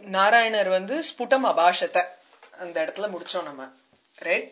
நாராயணர் வந்து ஸ்புடம் அபாஷத்தை அந்த இடத்துல முடிச்சோம் நம்ம ரைட்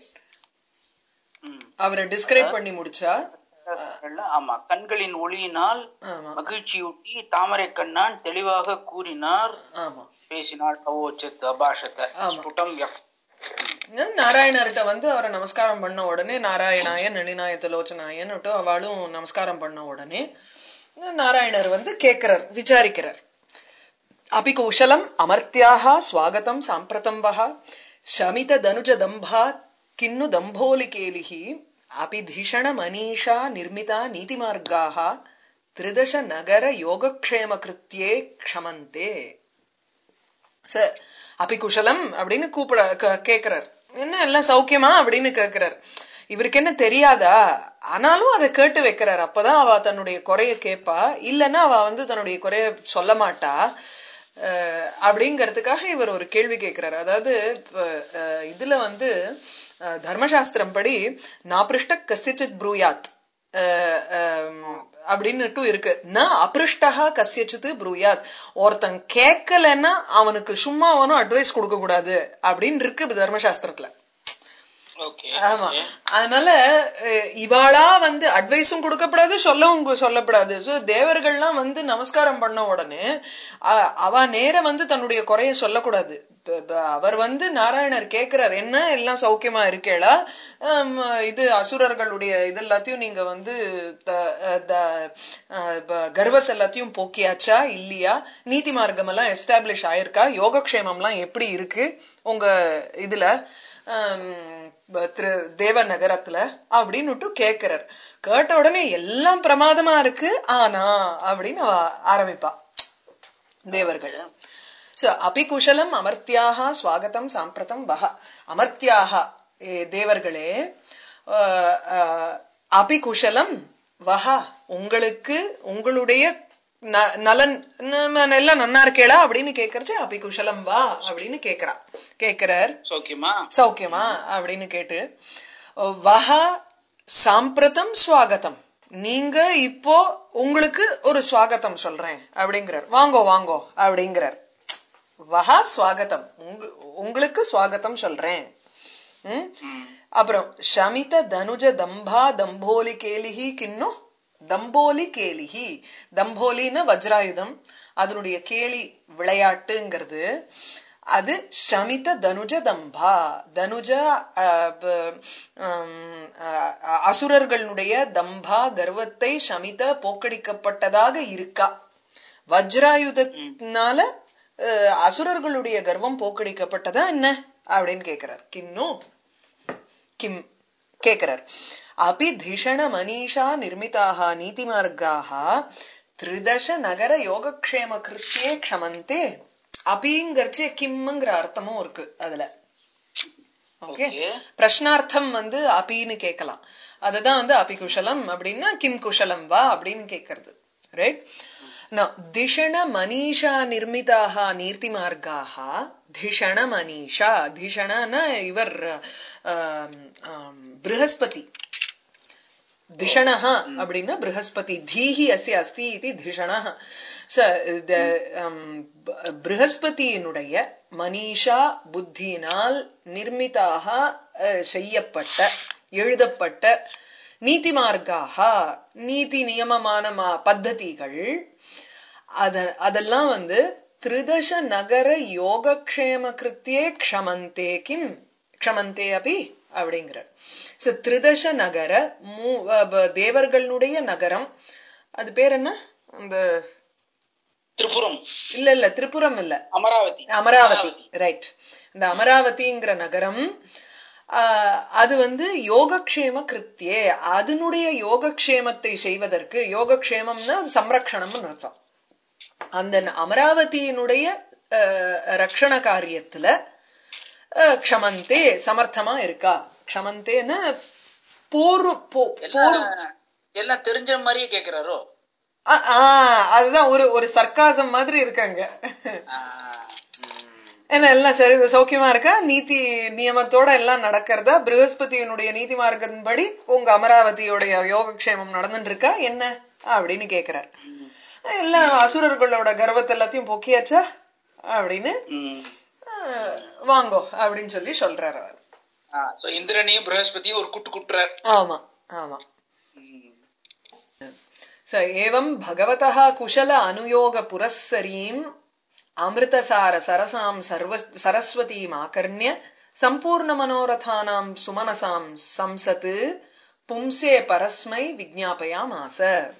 ம். அவரை டிஸ்கிரைப் பண்ணி முடிச்சா ஆமா கண்களின் ஒளியினால் ஆமா மகிழ்ச்சியூட்டி தாமரை கண்ணான் தெளிவாக கூறினார் ஆமா பேசினாள் அவோச்சத் அபாஷத்தை ஆமா. ஸ்புடம் எஃப் நாராயணர்கிட்ட வந்து அவரை நமஸ்காரம் பண்ண உடனே நாராயணாய நளினாய திலோச்சனாயன்னுட்டு அவளும் நமஸ்காரம் பண்ண உடனே நாராயணர் வந்து கேக்குறார் விசாரிக்கிறார் அபி குஷலம் அமர்த்தியாக ஸ்வாகதம் சாம்பிரதம் வஹ ಶಮಿತ ದನುಜ ದಂಭಾ ಕಿನ್ನು ದಂಭೋಲಿಕೇಲಿಹಿ ಅಪಿ ಧಿಷಣ ಮನೀಷಾ ನಿರ್ಮಿತ ನೀತಿಮಾರ್ಗಾಹ ತ್ರಿದಶ ನಗರ ಯೋಗಕ್ಷೇಮ ಕೃತ್ಯೇ ಕ್ಷಮಂತೆ சார் அப்பி குஷலம் அப்படின்னு கூப்பிட க- கேக்குறார் என்ன எல்லாம் சௌக்கியமா அப்படின்னு கேக்குறார் இவருக்கு என்ன தெரியாதா ஆனாலும் அதை கேட்டு வைக்கிறார் அப்பதான் அவ தன்னுடைய குறைய கேட்பா இல்லைன்னா அவ வந்து தன்னுடைய குறைய சொல்ல மாட்டா அஹ் அப்படிங்கறதுக்காக இவர் ஒரு கேள்வி கேட்கிறார் அதாவது இப்ப, அஹ், இதுல வந்து அஹ், தர்மசாஸ்திரம் படி நாபிருஷ்ட கசிச்சித் ப்ரூயாத் அஹ், அஹ், அப்படின்னுட்டு இருக்கு ந அபிருஷ்டா கசியச்சித்து ப்ரூயாத் ஒருத்தன் கேட்கலன்னா அவனுக்கு சும்மா அவனும் அட்வைஸ் கொடுக்க கூடாது அப்படின்னு இருக்கு தர்மசாஸ்திரத்துல ஓகே ஆமா அதனால அஹ், இவாளா வந்து அட்வைஸும் கொடுக்கப்படாது சொல்லவும் கு- சொல்லப்படாது சோ தேவர்கள்லாம் வந்து நமஸ்காரம் பண்ண உடனே அ- அவ நேர வந்து தன்னுடைய குறைய சொல்லக்கூடாது இப்ப- இப்ப அவர் வந்து நாராயணர் கேக்குறார் என்ன எல்லாம் சௌக்கியமா இருக்கேளா ஹம், இது அசுரர்களுடைய இது எல்லாத்தையும் நீங்க வந்து த- அஹ் த- அஹ் ப- கர்வத்தை எல்லாத்தையும் போக்கியாச்சா இல்லையா நீதி மார்க்கம் எல்லாம் எஸ்டாப்ளிஷ் ஆயிருக்கா யோகக்ஷேமம்லாம் எப்படி இருக்கு உங்க இதுல ஆம், ப- திரு தேவ நகரத்துல அப்படின்னுட்டு கேக்குறார் கேட்ட உடனே எல்லாம் பிரமாதமா இருக்கு ஆனா அப்படின்னு அவ ஆரம்பிப்பா தேவர்கள் சோ அபி குஷலம் அமர்த்தியாக ஸ்வாகதம் சாம்பிரதம் வஹ அமர்த்தியாக ஏ தேவர்களே அஹ், அஹ், அபி குஷலம் வஹ உங்களுக்கு உங்களுடைய ந- நலன் நம்ம எல்லாம் நன்னா இருக்கேடா அப்படின்னு கேக்குறச்சு அபி குஷலம் வா அப்படின்னு கேக்குறா கேக்குறார் சௌக்கியமா சௌக்கியமா அப்படின்னு கேட்டு வஹ சாம்பிரதம் ஸ்வாகதம் நீங்க இப்போ உங்களுக்கு ஒரு ஸ்வாகத்தம் சொல்றேன் அப்படிங்கிறார் வாங்கோ வாங்கோ அப்படிங்கிறார் வஹா ஸ்வாகத்தம் உங்க- உங்களுக்கு ஸ்வாகத்தம் சொல்றேன் ம்? அப்புறம் ஷமித தனுஜ தம்பா தம்போலி கேலிஹி கின்னும் தம்போலி கேலிஹி தம்போலின்னு வஜ்ராயுதம் அதனுடைய கேலி விளையாட்டுங்கிறது அது ஷமித தனுஜ தம்பா தனுஜ அஹ், ப- ஹம், அஹ், அசுரர்களுடைய தம்பா கர்வத்தை ஷமித போக்கடிக்கப்பட்டதாக இருக்கா வஜ்ராயுதத்தினால அஹ், அசுரர்களுடைய கர்வம் போக்கடிக்கப்பட்டதா என்ன அப்படின்னு கேக்குறார் கின்னும் கிம் கேக்குறார் அபி திஷண மனிஷா நிர்மிதாக நீதிமார்காக திரிதச நகர யோகக்ஷேம கிருத்தியே க்ஷமந்தே அபிங்கிறச்சே கிம்ங்கிற அர்த்தமும் இருக்கு அதுல ஓகே Okay. பிரஷ்னார்த்தம் வந்து அபின்னு கேட்கலாம் அதுதான் வந்து அபி குஷலம் அப்படின்னா கிம் குஷலம் வா அப்படின்னு கேட்கறது ரைட் திஷண மனிஷா நிர்மிதாக நீர்த்தி மார்க்காக திஷண மனிஷா திஷணன இவர் ஆம், ஆம், ப்ருஹஸ்பதி திஷணः அப்படின்னா ப்ருஹஸ்பதி தீஹி அஸ்ய அஸ்தி இது திஷணः ச இந்த ஹம், ப- ப்ருஹஸ்பதியினுடைய மனிஷா புத்தியினால் நிர்மிதாக அஹ், செய்யப்பட்ட எழுதப்பட்ட நீதி மார்க்காக நீதி நியமமான மா- பத்ததிகள் அத அதெல்லாம் வந்து திரிதச நகர யோகக்ஷேம கிருத்தியே க்ஷமந்தே கிம் க்ஷமந்தே அபி அப்படிங்கிறார் சோ திரிதச நகர மூ அஹ் ப- தேவர்களுடைய நகரம் அது பேர் என்ன அந்த திரிபுரம் இல்ல இல்ல திரிபுரம் இல்ல அமராவதி அமராவதி ரைட் இந்த அமராவதிங்கிற நகரம் ஆஹ், அது வந்து யோகக்ஷேம கிருத்தியே அதனுடைய யோகக்ஷேமத்தை செய்வதற்கு யோகக்ஷேமம்னா சம்ரக்ஷணம்னு அர்த்தம் அந்த ந- அமராவதியினுடைய ஆஹ், ரக்ஷண காரியத்துல ஆஹ், க்ஷமந்தே சமர்த்தமா இருக்கா க்ஷமந்தேன்னு போர் போ- போர் எல்லாம் எல்லாம் தெரிஞ்ச மாதிரியே கேக்குறாரோ ஆ, ஆ, அதுதான் ஒரு ஒரு சர்க்காசம் மாதிரி இருக்காங்க ஆ, ம். என்ன எல்லாம் சரி சௌக்கியமா இருக்கா நீதி நியமத்தோட எல்லாம் நடக்கிறதா ப்ரஹஸ்பதியினுடைய நீதி மார்க்கத்தின்படி உங்க அமராவதியோடைய யோகக்ஷேமம் நடந்துட்டு இருக்கா என்ன அப்படின்னு கேக்குறார் எல்லாம் அசுரர்களோட கர்வத்தை எல்லாத்தையும் பொக்கியாச்சா அப்படின்னு ம். அஹ், வாங்கோ அப்படின்னு சொல்லி சொல்றாரு அவர் ஆ, so இந்திரனையும் பிரகஸ்பதியும் ஒரு குட்டு குட்டுறார் ஆமா ஆமா ம். स एवं भगवतः कुशल अनुयोग पुरस्सरीम् अमृतसार सरसां सर्व सरस्वतीम् आकर्ण्य सम्पूर्णमनोरथानां सुमनसां संसत् पुंसे परस्मै விஜ்ஞாபயாமாச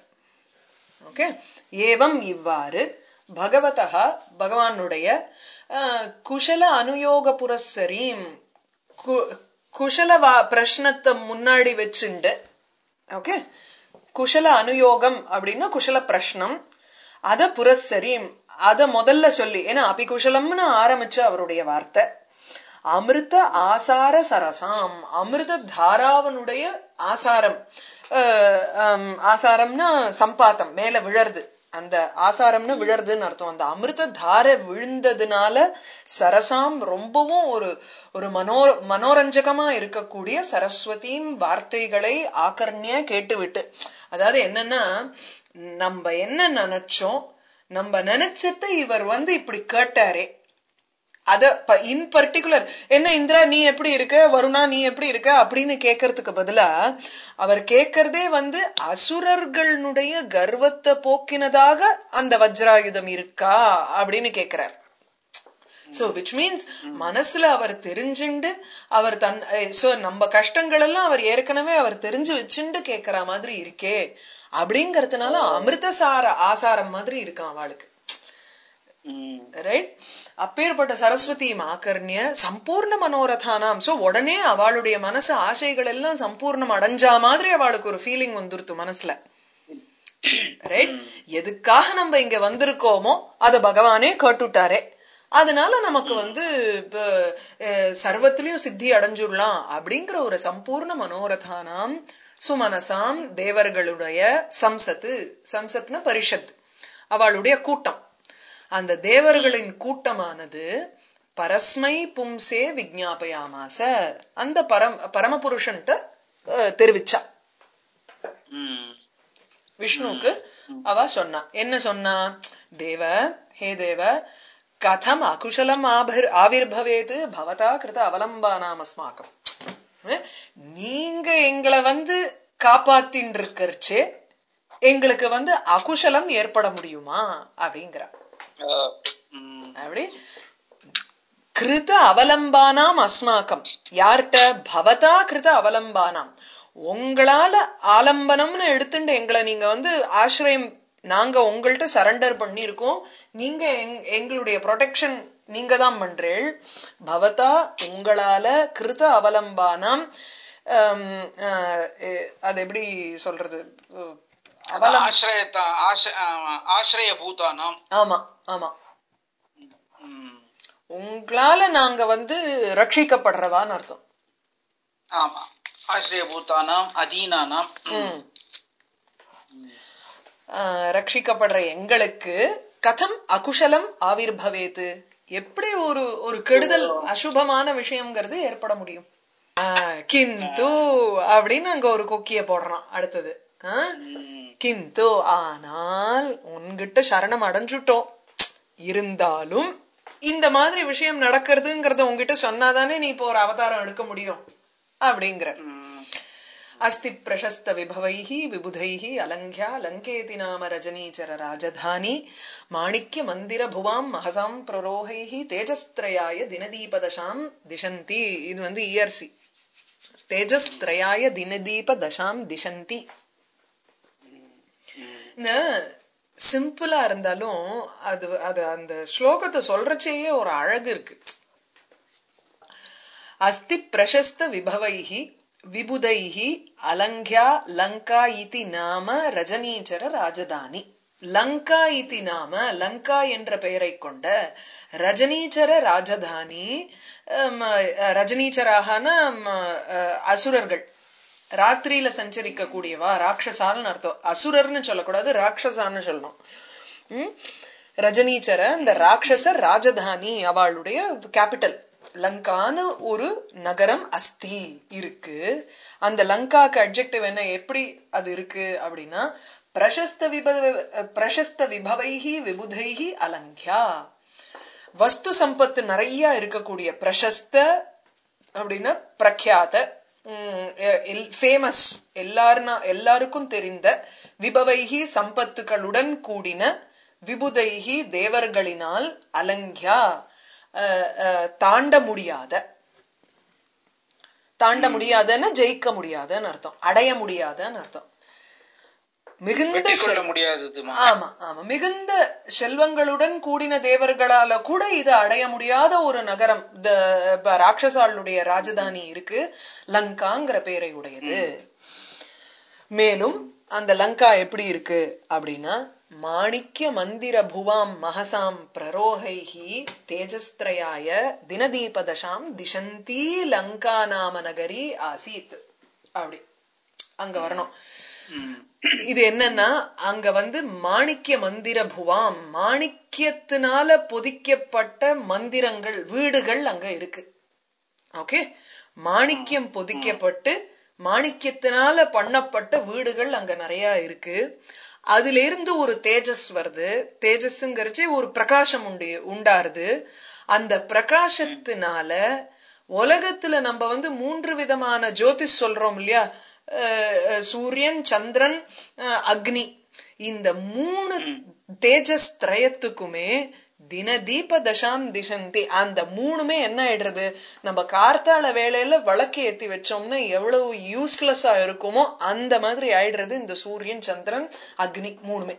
ஓகே ஏவம் இவ்வாறு பகவதः பகவானுடைய அஹ், குஷல அனுயோக புரஸ்ஸரீம் கு- குஷல வா- பிரஷ்னத்தை முன்னாடி வச்சுண்டு ஓகே குஷல அனுயோகம் அப்படின்னா குஷல பிரஷ்னம் அத புரஸ்ஸரீம் அத முதல்ல சொல்லி ஏன்னா அபிகுஷலம்னு ஆரம்பிச்ச அவருடைய வார்த்தை அமிர்த ஆசார சரசாம் அமிர்த தாராவனுடைய ஆசாரம் அஹ், ஹம், ஆசாரம்னா சம்பாத்தம் மேல விழறது அந்த ஆசாரம்னு விழறதுன்னு அர்த்தம் அந்த அமிர்த தாரை விழுந்ததுனால சரசாம் ரொம்பவும் ஒரு ஒரு மனோ மனோரஞ்சகமா இருக்கக்கூடிய சரஸ்வதியின் வார்த்தைகளை ஆக்கர்ணிய கேட்டுவிட்டு அதாவது என்னன்னா நம்ம என்ன நினைச்சோம் நம்ம நினைச்சத இவர் வந்து இப்படி கேட்டாரே அத இன் பர்டிகுலர் என்ன இந்திரா நீ எப்படி இருக்க வருணா நீ எப்படி இருக்க அப்படின்னு கேட்கறதுக்கு பதிலா அவர் கேட்கறதே வந்து அசுரர்களுடைய கர்வத்தை போக்கினதாக அந்த வஜ்ராயுதம் இருக்கா அப்படின்னு கேக்குறார் சோ விச் மீன்ஸ் மனசுல அவர் தெரிஞ்சுண்டு அவர் தன் சோ நம்ம கஷ்டங்கள் எல்லாம் அவர் ஏற்கனவே அவர் தெரிஞ்சு வச்சுண்டு கேக்குற மாதிரி இருக்கே அப்படிங்கறதுனால அமிர்தசார ஆசாரம் மாதிரி இருக்கான் அவளுக்கு ம். ரைட் அப்பேற்பட்ட சரஸ்வதி ஆக்கர்ணிய சம்பூர்ண மனோரதானாம் சோ உடனே அவளுடைய மனசு ஆசைகள் எல்லாம் சம்பூர்ணம் அடைஞ்சா மாதிரி அவளுக்கு ஒரு ஃபீலிங் வந்துருத்து மனசுல ரைட் எதுக்காக நம்ம இங்க வந்திருக்கோமோ அத பகவானே கேட்டுட்டாரே அதனால நமக்கு வந்து இப்ப, அஹ், சர்வத்திலயும் சித்தி அடைஞ்சுடலாம் அப்படிங்கிற ஒரு சம்பூர்ண மனோரதானாம் சுமனசாம் தேவர்களுடைய சம்சத்து சம்சத்னா பரிஷத் அவளுடைய கூட்டம் அந்த தேவர்களின் கூட்டமானது பரஸ்மை பும்சே விஜ்ஞாபயாமாச அந்த பரம் பரமபுருஷன்ட்ட அஹ், தெரிவிச்சா ம். விஷ்ணுவுக்கு அவ சொன்னா என்ன சொன்னா தேவ ஹே தேவ கதம் அகுஷலம் ஆபிர் ஆவிர்பவேது பவதா கிருத அவலம்பானாம் அஸ்மாக்கம் அஹ், நீங்க எங்களை வந்து காப்பாத்தின்னு இருக்கறச்சே எங்களுக்கு வந்து அகுஷலம் ஏற்பட முடியுமா அப்படிங்கிறா ஆ, ம். அப்படி கிருத அவலம்பானாம் அஸ்மாக்கம் யார்கிட்ட பவதா கிருத அவலம்பானாம் உங்களால ஆலம்பனம்னு எடுத்துட்டு எங்களை நீங்க வந்து ஆசிரியம் நாங்க உங்கள்ட்ட சரண்டர் பண்ணியிருக்கோம் நீங்க எங்- எங்களுடைய ப்ரொடெக்ஷன் நீங்க தான் பண்றீள் பவதா உங்களால கிருத அவலம்பானாம் ஆம், ஆஹ், எ- அது எப்படி சொல்றது அஹ், அவலம் ஆசிரயத்தா ஆச- ஆ, ஆசிரய பூதானாம் ஆமா ஆமா ம். உங்களால நாங்க வந்து ரட்சிக்கப்படுறவான்னு அர்த்தம் ஆமா ஆசிரிய பூதானாம் அதீனானாம் ம். ம். ஆஹ், ரட்சிக்கப்படுற எங்களுக்கு கதம் அகுஷலம் ஆவிர்பவேத்து எப்படி ஒரு ஒரு கெடுதல் அசுபமான விஷயம்ங்கிறது ஏற்பட முடியும் ஆஹ், கிந்து அப்படின்னு அங்க ஒரு கொக்கிய போடுறான் அடுத்தது ஆஹ், ம். கிந்து ஆனால் உன்கிட்ட சரணம் அடைஞ்சுட்டோம் இருந்தாலும் இந்த மாதிரி விஷயம் நடக்கிறதுங்கிறத உங்ககிட்ட சொன்னாதானே நீ இப்போ ஒரு அவதாரம் எடுக்க முடியும் அப்படிங்கிற ம். अस्ति प्रशस्त विभवैः विबुधैः अलङ्घ्या लङ्केति नाम रजनीचर राजधानी माणिक्य मन्दिर भुवां महसां प्ररोहैः தேஜஸ்திரயாய தினதீபதசாம் திசந்தி இது வந்து இயர்சி தேஜஸ்திரயாய தினதீப தசாம் திசந்தி இந்த சிம்பிளா இருந்தாலும் அது அது அந்த ஸ்லோகத்தை சொல்றச்சேயே ஒரு அழகு இருக்கு அஸ்தி பிரசஸ்த விபவைஹி விபுதைஹி அலங்க்யா லங்கா இதி நாம ரஜனீச்சர ராஜதானி லங்கா இதி நாம லங்கா என்ற பெயரை கொண்ட ரஜனீச்சர ராஜதானி ஹம், ரஜனீச்சராகன ஹம், அஹ், அசுரர்கள் ராத்திரியில சஞ்சரிக்க கூடியவா ராட்சசான்னு அர்த்தம் அசுரர்னு சொல்லக்கூடாது ராட்சசான்னு சொல்லணும் ம்? ரஜனீச்சர இந்த ராட்சச ராஜதானி அவளுடைய கேபிட்டல் லங்கான்னு ஒரு நகரம் அஸ்தி இருக்கு அந்த லங்காக்கு அட்ஜெக்டிவ் என்ன எப்படி அது இருக்கு அப்படின்னா பிரசஸ்த விப பிரசஸ்த விபவைஹி விபுதைஹி அலங்க்யா வஸ்து சம்பத்து நிறைய இருக்கக்கூடிய பிரசஸ்த அப்படின்னா பிரக்யாத ஃபேமஸ் எல்லாருனா எல்லாருக்கும் தெரிந்த விபவைகி சம்பத்துகளுடன் கூடின விபுதைகி தேவர்களினால் அலங்கியா அஹ், அஹ், தாண்ட முடியாத தாண்ட முடியாதன்னு ஜெயிக்க முடியாதன்னு அர்த்தம் அடைய முடியாதன்னு அர்த்தம் மிகுந்த வெற்றி கொள்ள செல்- முடியாதது ஆமா ஆமா மிகுந்த செல்வங்களுடன் கூடின தேவர்களால கூட இது அடைய முடியாத ஒரு நகரம் இந்த ப- ராட்சசாளுடைய ராஜதானி இருக்கு லங்காங்கிற பேரை உடையது மேலும் அந்த லங்கா எப்படி இருக்கு அப்படின்னா மாணிக்ய மந்திர புவாம் மகசாம் பிரரோகைஹி தேஜஸ்திரயாய தினதீபதசாம் திசந்தி லங்கா நாம நகரி ஆசீத் அப்படி அங்க வரணும் ம். இது என்னன்னா அங்க வந்து மாணிக்ய மந்திர புவாம் மாணிக்யத்தினால பொதிக்கப்பட்ட மந்திரங்கள் வீடுகள் அங்க இருக்கு ஓகே மாணிக்யம் பொதிக்கப்பட்டு மாணிக்யத்தினால பண்ணப்பட்ட வீடுகள் அங்க நிறைய இருக்கு அதுல இருந்து ஒரு தேஜஸ் வருது தேஜஸ்ங்கிறச்சு ஒரு பிரகாசம் உண்டு உண்டாருது அந்த பிரகாசத்தினால உலகத்துல நம்ம வந்து மூன்று விதமான ஜோதிஷ் சொல்றோம் இல்லையா அஹ், அஹ், சூரியன் சந்திரன் அஹ், அக்னி இந்த மூணு தேஜஸ் திரயத்துக்குமே தின தீப தசாம் திசந்தி அந்த மூணுமே என்ன ஆயிடுறது நம்ம கார்த்தால வேளையில விளக்கு ஏத்தி வச்சோம்னா எவ்வளவு யூஸ்லெஸ்ஸா இருக்குமோ அந்த மாதிரி ஆயிடுறது இந்த சூரியன் சந்திரன் அக்னி மூணுமே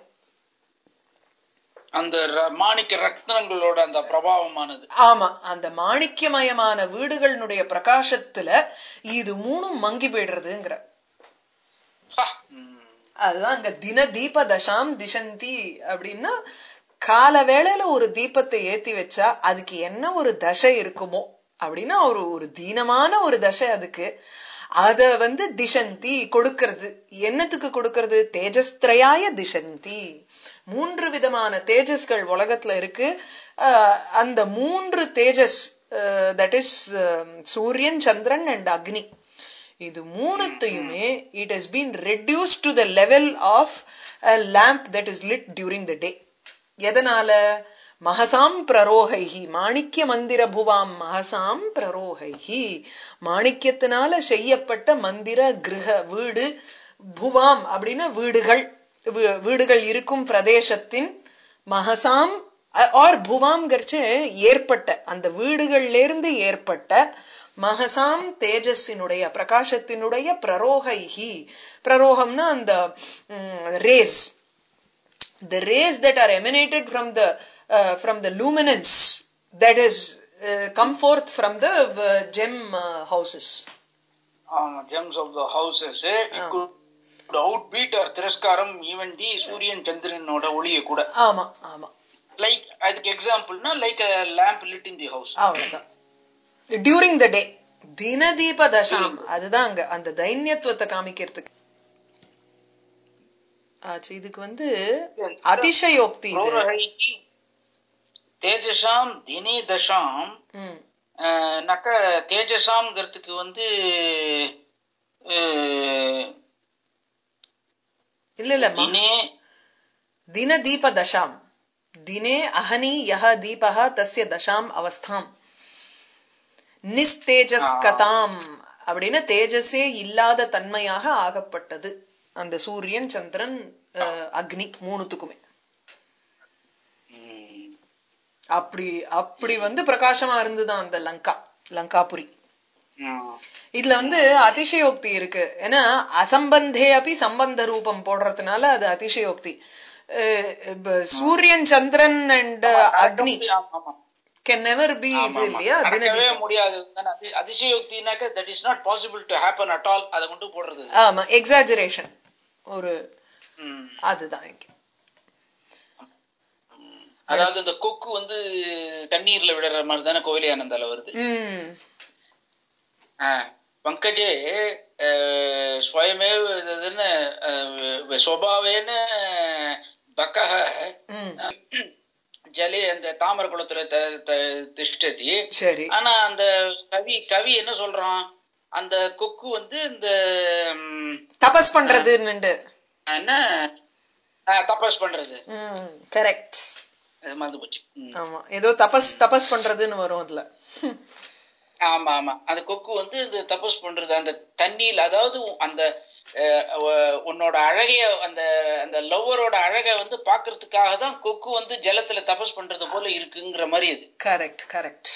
அந்த ர- மாணிக்க ரத்னங்களோட அந்த பிரபாவமானது ஆமா அந்த மாணிக்கமயமான வீடுகளினுடைய பிரகாசத்துல இது மூணும் மங்கி போயிடுறதுங்கிற ஹா. ம். அதுதான் அங்க தின தீப தசாம் திசந்தி அப்படின்னா கால வேளையில ஒரு தீபத்தை ஏத்தி வச்சா அதுக்கு என்ன ஒரு தசை இருக்குமோ அப்படின்னா ஒரு ஒரு தீனமான ஒரு தசை அதுக்கு அத வந்து திசந்தி கொடுக்கிறது என்னத்துக்கு கொடுக்கிறது தேஜஸ்திரயாய திசந்தி மூன்று விதமான தேஜஸ்கள் உலகத்துல இருக்கு அஹ், அந்த மூன்று தேஜஸ் தட் இஸ் சூரியன் சந்திரன் அண்ட் அக்னி இது மூணுத்தையுமே it has been reduced to the level of lamp that is lit during the day எதனால மகசாம் பிரரோகைஹி மாணிக்ய மந்திர புவாம் மகசாம் பிரரோகைஹி மாணிக்யத்தினால செய்யப்பட்ட மந்திர கிரக வீடு புவாம் அப்படின்னா வீடுகள் வீ- வீடுகள் இருக்கும் பிரதேசத்தின் மகசாம் ஆர் புவாம் ஏற்பட்ட அந்த வீடுகள்ல இருந்து ஏற்பட்ட மகசாம் தேஜஸினுடைய பிரகாசத்தினுடைய பிரரோகைஹி பிரரோகம்னா அந்த rays the rays that are emanated from the uh, from the luminance that is uh, come forth from the uh, gem uh, houses ஆமா gems of the houses out beat or திரஸ்காரம் ஈவன் தி சூரியன் சந்திரனோட ஒளியை கூட ஆமா ஆமா like அதுக்கு எக்ஸாம்பிள்னா like lamp lit in the house அவ்வளவுதான் டியூரிங் த டே தினதீப தசாம் அதுதான் அங்க அந்த தைன்யத்துவத்தை காமிக்கிறதுக்கு ஆச்சு இதுக்கு வந்து அதிசயோக்தி இது புரோரகைக்கு தேஜசாம் தினே தசாம் ம். அஹ், நக்க தேஜசாம்ங்கிறதுக்கு வந்து அஹ், இல்ல இல்ல ம- தினே தினதீப தசாம் தினே அஹனி யஹ தீபஹ தஸ்ய தசாம் அவஸ்தாம் நிஸ்தேஜஸ் கதாம் அப்படின்னு தேஜஸே இல்லாத தன்மையாக ஆகப்பட்டது அந்த சூரியன் சந்திரன் அஹ், அக்னி மூணுத்துக்குமே ம், அப்படி அப்படி வந்து பிரகாசமா இருந்துதான் அந்த லங்கா லங்காபுரி ம், இதுல வந்து அதிசயோக்தி இருக்கு ஏன்னா அசம்பந்தே அப்படி சம்பந்த ரூபம் போடுறதுனால அது அதிசயோக்தி அஹ் இப்ப சூரியன் சந்திரன் அண்ட் அக்னி ஆமா, ஆமா. கேன் நெவர் பி ஆமா, இது ஆமா. இல்லையா நடக்கவே தினதீபம் முடியாது தானே. அதி- அதிசயோக்தினாக்க that is not possible to happen at all அதை கொண்டு போடுறது ஆமா எக்ஸாஜரேஷன் ஒரு ம். அதுதான் இங்க அதாவது இந்த கொக்கு வந்து தண்ணீர்ல விடுற மாதிரி தானே கோயிலே ஆனந்தால வருது ம் ஆ. பங்கஜே அஹ், ஸ்வயமேவ இதுன்னு அஹ், ஸ்வபாவேன பக்கः ம் ஜலே அந்த தாமர குளத்துல த- த- திஷ்டதி சரி ஆனா அந்த கவி கவி என்ன சொல்றான் அந்த கொக்கு வந்து இந்த ம், தபஸ் பண்றதுன்னு என்ன ஆ, தபஸ் பண்றது ம் கரெக்ட் அது மறந்து போச்சு ம். ஆமா ஏதோ தபஸ் தபஸ் பண்றதுன்னு வரும் அதுல ஆமா ஆமா அந்த கொக்கு வந்து இந்த தபஸ் பண்றது அந்த தண்ணியில் அதாவது அந்த அஹ், அஹ், உன்னோட அழகைய அந்த அந்த லவ்வரோட அழகை வந்து பாக்குறதுக்காக தான் கொக்கு வந்து ஜலத்துல தபஸ் பண்றது போல இருக்குங்கிற மாதிரி அது கரெக்ட் கரெக்ட்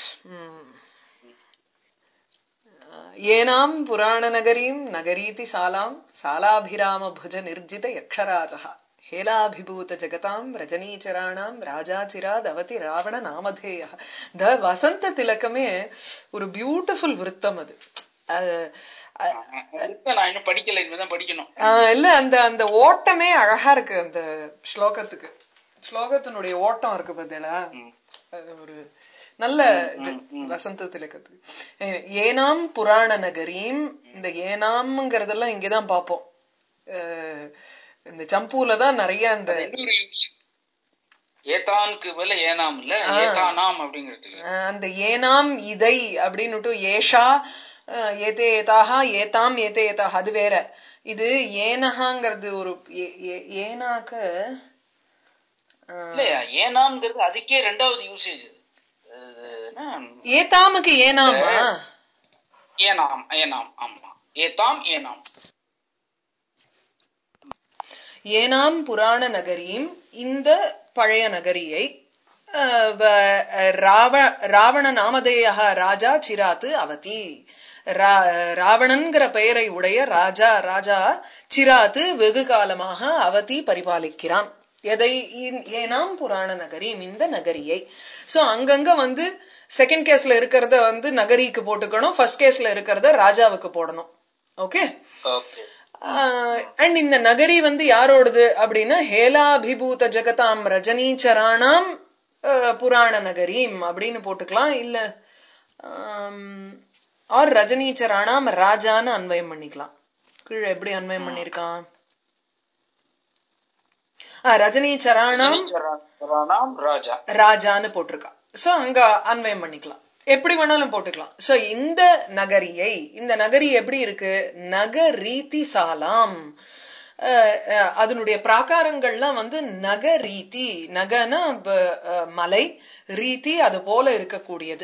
ஏனாம் புராணநகரீம் நகரீதி சாலாம் சாலாபிராம புஜ நிர்ஜித யக்ஷராஜः ஹேலாபிபூத ஜகதாம் ரஜனீச்சராணாம் ராஜாச்சிராத் அவதி ராவண நாமதேய த வசந்த திலக்கமே ஒரு பியூட்டிஃபுல் விருத்தம் அது அஹ், அஹ், அதுக்கு நான் இன்னும் படிக்கல இனிமேதான் படிக்கணும் ஆஹ் இல்ல அந்த அந்த ஓட்டமே அழகா இருக்கு அந்த ஸ்லோகத்துக்கு ஸ்லோகத்தினுடைய ஓட்டம் இருக்கு பார்த்தீங்களா ம். அது ஒரு நல்ல இது வசந்த திலக்கத்துக்கு அஹ் ஏனாம் புராண நகரீம் இந்த ஏனாம்ங்கிறதெல்லாம் இங்கதான் பார்ப்போம் அஹ் இந்த சம்பூல தான் நிறைய இந்த இன்னொரு use. ஏதானுக்கு பதிலா ஏனாம் இல்ல ஏதானாம் அப்படிங்கிறதுக்கு அஹ் அந்த ஏனாம் இதை அப்படின்னுட்டு ஏஷா அஹ் ஏதே ஏதாக ஏதாம் ஏதே ஏதாக அது வேற இது ஏனஹாங்கிறது ஒரு ஏ- ஏ- ஏனாக்க அஹ், இல்லையா ஏனாம்ங்கிறது அதுக்கே ரெண்டாவது யூசேஜ் ஏதாமுக்கு ஏனாமா ஏனாம் ஏனாம் ஆமா ஏதாம் ஏனாம் ஏனாம் புராண நகரீம் இந்த பழைய நகரியை அஹ், வ- ராவ ராவண நாமதேய ராஜா சிராத்து அவதி ரா- ராவணன்கிற பெயரை உடைய ராஜா ராஜா சிராத்து வெகு காலமாக அவதி பரிபாலிக்கிறான் எதை இ- ஏனாம் புராண நகரீம் இந்த நகரியை சோ அங்கங்க வந்து செகண்ட் கேஸ்ல இருக்கிறத வந்து நகரிக்கு போட்டுக்கணும் ஃபர்ஸ்ட் கேஸ்ல இருக்கிறத ராஜாவுக்கு போடணும் ஓகே ஓகே அண்ட் இந்த நகரி வந்து யாரோடது அப்படின்னா ஹேலாபிபூத ஜெகதாம் ரஜனீச்சராணாம் அஹ், புராண நகரீம் அப்படின்னு போட்டுக்கலாம் இல்ல ஆர் ரஜனீச்சராணாம் ராஜான்னு அன்வயம் பண்ணிக்கலாம் கீழே எப்படி அன்வயம் பண்ணிருக்கான் ரஜனீச்சராணாம் ராணாம் ராஜா ராஜான்னு போட்டிருக்கா சோ அங்க அன்வயம் பண்ணிக்கலாம் எப்படி வேணாலும் போட்டுக்கலாம் சோ இந்த நகரியை இந்த நகரி எப்படி இருக்கு நகரீதி சாலாம் அஹ், அஹ், அதனுடைய பிராகாரங்கள்லாம் வந்து நகரீதி நகனா ப- அஹ், மலை ரீதி அது போல இருக்கக்கூடியது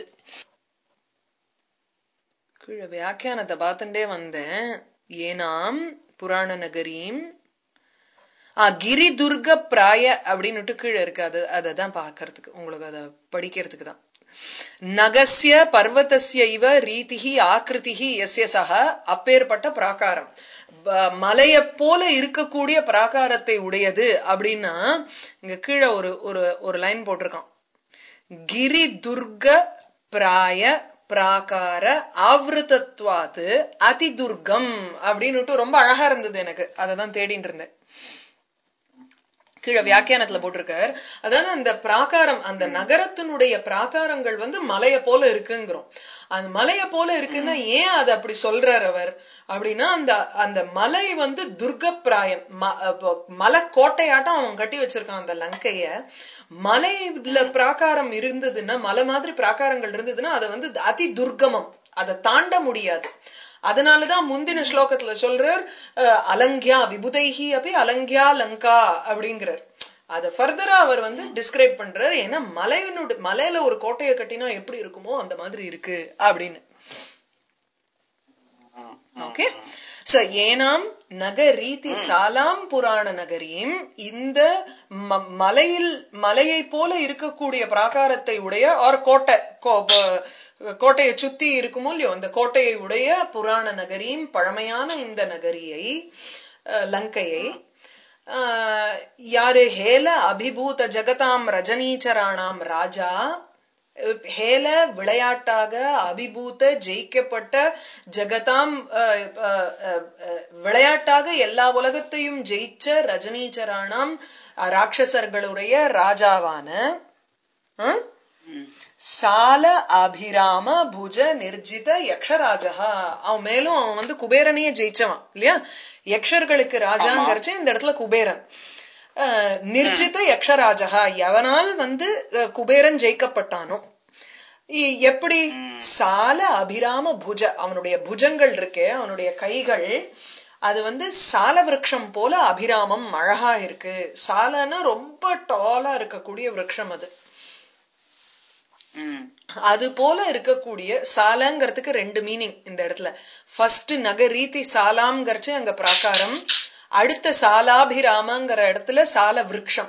கீழே வியாக்கியானத்தை பார்த்துட்டே வந்தேன் ஏனாம் புராண நகரீம் ஆ கிரி துர்க பிராய அப்படின்னுட்டு கீழே இருக்கு அது அதை தான் பார்க்கறதுக்கு உங்களுக்கு அதை படிக்கிறதுக்கு தான் நகசிய பர்வதஸ்ய இவ ரீதிஹி ஆக்கிருதிஹி எஸ்ய சக அப்பேற்பட்ட பிராகாரம் ப- மலையைப் போல இருக்கக்கூடிய பிராகாரத்தை உடையது அப்படின்னா இங்க கீழே ஒரு ஒரு ஒரு லைன் போட்டிருக்கான் கிரி துர்க பிராய பிராகார ஆவருத்தத்வாத்து அதிதுர்கம் அப்படின்னுட்டு ரொம்ப அழகா இருந்தது எனக்கு அதை தான் தேடிட்டு இருந்தேன் கீழே வியாக்கியானத்துல போட்டிருக்கார் அதாவது அந்த பிராகாரம் அந்த நகரத்தினுடைய பிராகாரங்கள் வந்து மலைய போல இருக்குங்கிறோம் அந்த மலைய போல இருக்குன்னா ஏன் அது அப்படி சொல்றார் அவர் அப்படின்னா அந்த அந்த மலை வந்து துர்கப்பிராயம் ம- அப்போ மலை கோட்டையாட்டம் அவன் கட்டி வச்சிருக்கான் அந்த லங்கைய மலையில பிராகாரம் இருந்ததுன்னா மலை மாதிரி பிராகாரங்கள் இருந்ததுன்னா அதை வந்து அதி துர்கமம் அதை தாண்ட முடியாது அதனாலதான் முந்தின ஸ்லோகத்துல சொல்றார் அஹ், அலங்கியா விபுதைஹி அப்படி அலங்கியா லங்கா அப்படிங்கிறார் அத ஃபர்தரா அவர் வந்து டிஸ்கிரைப் பண்றார் ஏன்னா மலையினுடைய மலையில ஒரு கோட்டையை கட்டினா எப்படி இருக்குமோ அந்த மாதிரி இருக்கு அப்படின்னு ஓகே சோ ஏனாம் நகரீதி சாலாம் புராண நகரீம் இந்த ம- மலையில் மலையை போல இருக்கக்கூடிய பிராகாரத்தை உடைய ஆர் கோட்டை கோ- ப- கோட்டையை சுத்தி இருக்குமோ இல்லையோ அந்த கோட்டையை உடைய புராண நகரீம் பழமையான இந்த நகரியை அஹ், லங்கையை அஹ், யாரு ஹேல அபிபூத ஜெகதாம் ரஜனீச்சராணாம் ராஜா ஹேல விளையாட்டாக அபிபூத ஜெயிக்கப்பட்ட ஜெகதாம் அஹ், அஹ், அஹ், அஹ், விளையாட்டாக எல்லா உலகத்தையும் ஜெயிச்ச ரஜனீச்சராணாம் அஹ், ராட்சசர்களுடைய ராஜாவான அஹ், சால அபிராம புஜ நிர்ஜித யக்ஷராஜா அவன் மேலும் அவன் வந்து குபேரனையே ஜெயிச்சவன் இல்லையா யக்ஷர்களுக்கு ராஜாங்கிறச்சு இந்த இடத்துல குபேரன் அஹ், நிர்ஜித யக்ஷராஜா எவனால் வந்து அஹ், குபேரன் ஜெயிக்கப்பட்டானோ இ- எப்படி சால அபிராம புஜ அவனுடைய புஜங்கள் இருக்கே அவனுடைய கைகள் அது வந்து சால விருட்சம் போல அபிராமம் அழகா இருக்கு சாலன்னா ரொம்ப டாலா இருக்கக்கூடிய விருட்சம் அது ம் அது போல இருக்கக்கூடிய சாலங்கிறதுக்கு ரெண்டு மீனிங் இந்த இடத்துல ஃபர்ஸ்ட் நகரீதி சாலாம்ங்கிறச்சு அங்க பிராகாரம் அடுத்த சாலாபிராமங்கிற இடத்துல சால விருட்சம்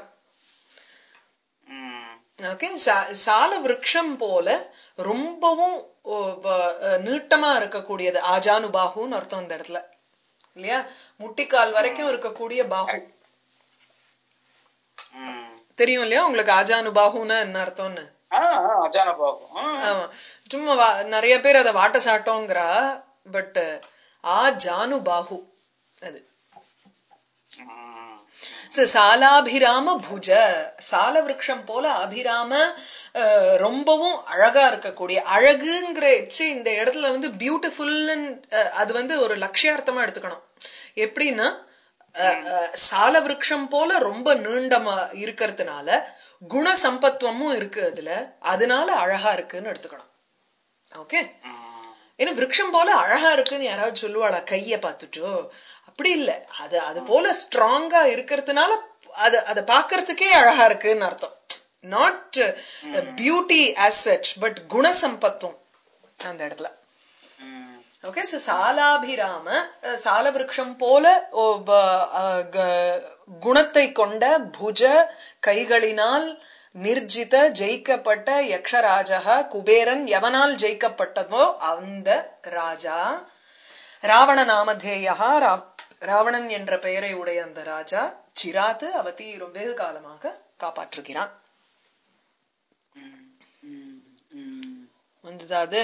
ம் ஓகே சால விருட்சம் போல ரொம்பவும் ஓ, வ- அஹ், நீட்டமா இருக்கக்கூடியது ஆஜானுபாகுன்னு அர்த்தம் இந்த இடத்துல இல்லையா முட்டிக்கால் வரைக்கும் இருக்கக்கூடிய பாகு ம் தெரியும் இல்லையா உங்களுக்கு ஆஜானுபாகுன்னா என்ன அர்த்தம்னு ஆ ஆ, அதான பாகும் ஆ, ஆமா சும்மா வா- நிறைய பேர் அதை வாட்ட சாட்டோங்கிறா பட் ஆ ஜானு பாகு அது ம். So, சாலாபிராம புஜ சால விருட்சம் போல அபிராம அஹ், ரொம்பவும் அழகா இருக்கக்கூடிய அழகுங்கிற ச்சீ, இந்த இடத்துல வந்து பியூட்டிஃபுல் அது வந்து ஒரு லட்சியார்த்தமா எடுத்துக்கணும் எப்படின்னா அஹ், அஹ், சால விருட்சம் போல ரொம்ப நீண்டமா இருக்கிறதுனால குண சம்பத்துவமும் இருக்கு அதுல அதனால அழகா இருக்குன்னு எடுத்துக்கணும் ஓகே ம். ஏன்னா விருட்சம் போல அழகா இருக்குன்னு யாராவது சொல்லுவாளா கைய பார்த்துட்டோ அப்படி இல்ல அது அது போல ஸ்ட்ராங்கா இருக்கிறதுனால அது அதை பார்க்கறதுக்கே அழகா இருக்குன்னு அர்த்தம் not beauty as such but குணசம்பத்துவம் அந்த இடத்துல ம். ஓகே சோ சாலாபிராம அஹ், சாலவிருட்சம் போல ஓ, ப- அஹ், க- குணத்தை கொண்ட புஜ கைகளினால் நிர்ஜித ஜெயிக்கப்பட்ட யக்ஷராஜா குபேரன் எவனால் ஜெயிக்கப்பட்டதோ அந்த ராஜா ராவண நாமதேயா ரா- ராவணன் என்ற பெயரை உடைய அந்த ராஜா சிராத்து அவதி வெகு காலமாக காப்பாற்றுகிறான் ம். ம். ம். வந்துதா அது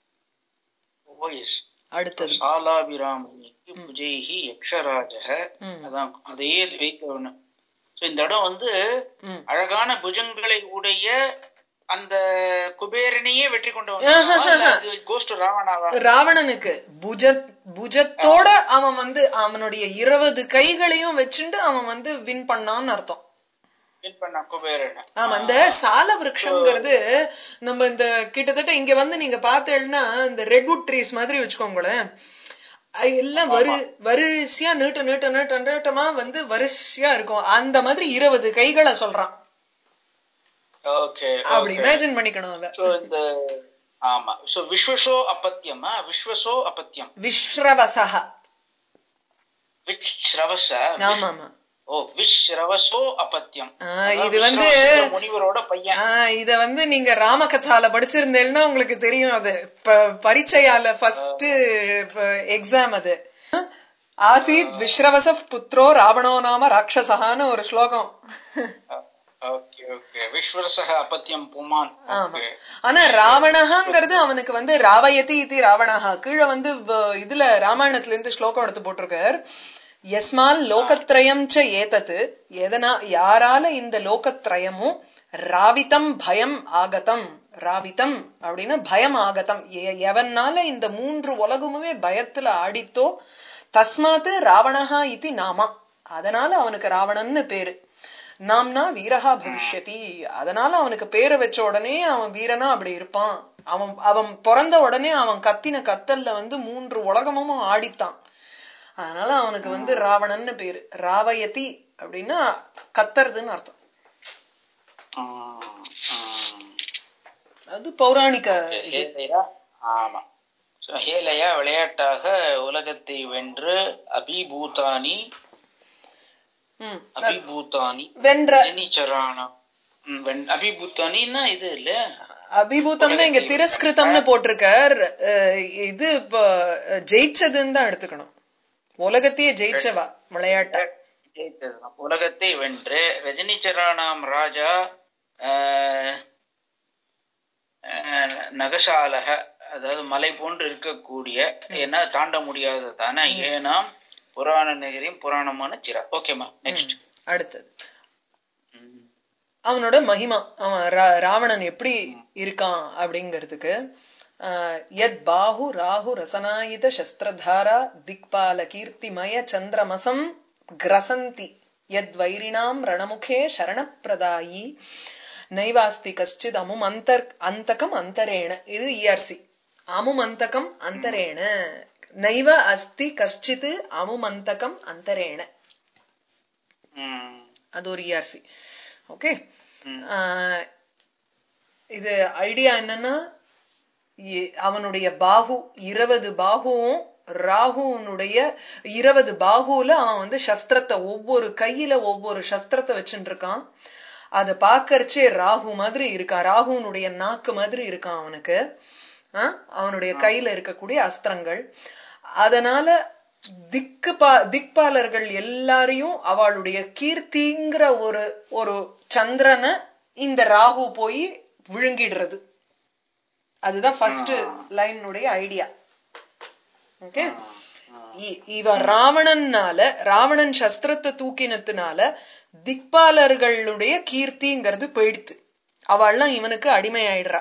ஓ, yes. அடுத்தது சாலாபிராமணிக்கு புஜைஹி யக்ஷராஜக ம். அதான் அதையே வைக்க ஒண்ணு So, இந்த இடம் வந்து ம். அழகான புஜங்களை உடைய அந்த குபேரனையே வெற்றி கொண்டு கோஸ்ட் ராவணாவா ராவணனுக்கு புஜ புஜத்தோட அவன் வந்து அவனுடைய இருபது கைகளையும் வச்சுண்டு அவன் வந்து வின் பண்ணான்னு அர்த்தம் வின் பண்ண குபேரனை ஆமா இந்த சால விருட்சம்ங்கிறது நம்ம இந்த கிட்டத்தட்ட இங்க வந்து நீங்க பார்த்தேன்னா இந்த ரெட்வுட் ட்ரீஸ் மாதிரி வச்சுக்கோங்களேன் அது எல்லாம் வரு வரிசையா நீட்ட நீட்ட நீட்ட நீட்டமா வந்து வரிசையா இருக்கும் அந்த மாதிரி இருபது கைகளை சொல்றான் ஓகே அப்படி இமேஜின் பண்ணிக்கணும் அத சோ இந்த ஆமா சோ விஸ்வசோ அப்பத்தியமா விஸ்வசோ அப்பத்தியம் விஸ்ரவசக விஸ்ரவச ஆமா ஆமா ஓ விஸ்ரவசோ அப்பத்தியம் ஆ, அதாவது இது வந்து விஸ்ரவசுங்கிற முனிவரோட பையன் ஆஹ் இத வந்து நீங்க ராமகதால படிச்சிருந்தேன்னா உங்களுக்கு தெரியும் அது ப- பரீட்சையால ஃபர்ஸ்ட் எக்ஸாம் அது ஆசீத் விஸ்ரவச புத்ரோ ராவணோ நாம ராட்சசகான்னு ஒரு ஸ்லோகம் ஓகே ஓகே விஸ்வரசக அப்பத்தியம் புமான் ஆமா ஓகே ஆனா ராவணஹாங்கிறது அவனுக்கு வந்து ராவயதி இது ராவணஹா கீழே வந்து வ- இதுல ராமாயணத்துல இருந்து ஸ்லோகம் எடுத்து போட்டிருக்கார் எஸ்மால் லோகத்ரயம் ச ஏதத்து எதனா யாரால இந்த லோகத்ரயமும் ராவிதம் பயம் ஆகதம் ராவிதம் அப்படின்னா பயம் ஆகதம் எ- எவனால இந்த மூன்று உலகமுமே பயத்துல ஆடித்தோ தஸ்மாத்து ராவணஹா இது நாமா அதனால அவனுக்கு ராவணன்னு பேரு நாம்னா வீரஹா பவிஷ்யதி அதனால அவனுக்கு பேரை வச்ச உடனே அவன் வீரனா அப்படி இருப்பான் அவன் அவன் பிறந்த உடனே அவன் கத்தின கத்தல்ல வந்து மூன்று உலகமும் ஆடித்தான் அதனால அவனுக்கு வந்து ராவணன்னு பேரு ராவயதி அப்படின்னா கத்துறதுன்னு அர்த்தம் அது பௌராணிக இது ஹேலையா ஆமா So, ஹேலையா விளையாட்டாக உலகத்தை வென்று அபிபூதானி ம். அபிபூதானி வென்ற ஜனிச்சரானா ம், வென்- அபிபூத்தானின்னா இது இல்ல அபிபூதம்னா இங்க திரஸ்கிருதம்னு போட்டிருக்கார் அஹ் இது இப்ப அஹ், ஜெயிச்சதுன்னு தான் எடுத்துக்கணும் உலகத்தையே ஜெயிச்சவா விளையாட்ட ஜெயித்ததுதான். உலகத்தை வென்று ரஜினிச்சரானாம் ராஜா ஆஹ், ஆஹ், நகசாலக அதாவது மலை போன்று இருக்கக்கூடிய ஏன்னா தாண்ட முடியாததான ஏனாம் புராண நகரியும் புராணமான சிரா ஓகேமா நெக்ஸ்ட் அடுத்தது அவனோட மகிமா அவன் ரா- ராவணன் எப்படி இருக்கான் அப்படிங்கிறதுக்கு ஆஹ், யத் பாஹு ராகு ரசனாயுத சஸ்திரதாரா திக்பால கீர்த்திமய சந்திரமசம் கிரசந்தி யத் வைரிணாம் ரணமுகே சரணப்பிரதாயி நைவாஸ்தி கஷ்டித் அமும் அந்தர் அந்தகம் அந்தரேண இது இஆர்சி அமுமந்தகம் அந்தரேண நைவ அஸ்தி கஷ்டித் அமுமந்தகம் அந்தரேண ம் அது ஒரு இஆர்சி ஓகே ம். இது ஐடியா என்னன்னா இ- அவனுடைய பாகு இருபது பாகுவும் ராகுனுடைய இருபது பாகுல அவன் வந்து சஸ்திரத்தை ஒவ்வொரு கையில ஒவ்வொரு சஸ்திரத்தை வச்சுட்டு இருக்கான் அத பாக்கறச்சே ராகு மாதிரி இருக்கான் ராகுனுடைய நாக்கு மாதிரி இருக்கான் அவனுக்கு ஆ? அவனுடைய கையில இருக்கக்கூடிய அஸ்திரங்கள் அதனால திக்கு பா திக்பாலர்கள் எல்லாரையும் அவளுடைய கீர்த்திங்கிற ஒரு ஒரு சந்திரனை இந்த ராகு போய் விழுங்கிடுறது அதுதான் ஃபர்ஸ்ட் லைனுடைய ஐடியா ஓகே இவன் ராவணன்னால ராவணன் சஸ்திரத்தை தூக்கினதுனால திக்பாலர்களுடைய கீர்த்திங்கிறது போயிடுத்து அவள்லாம் இவனுக்கு அடிமையாயிடுறா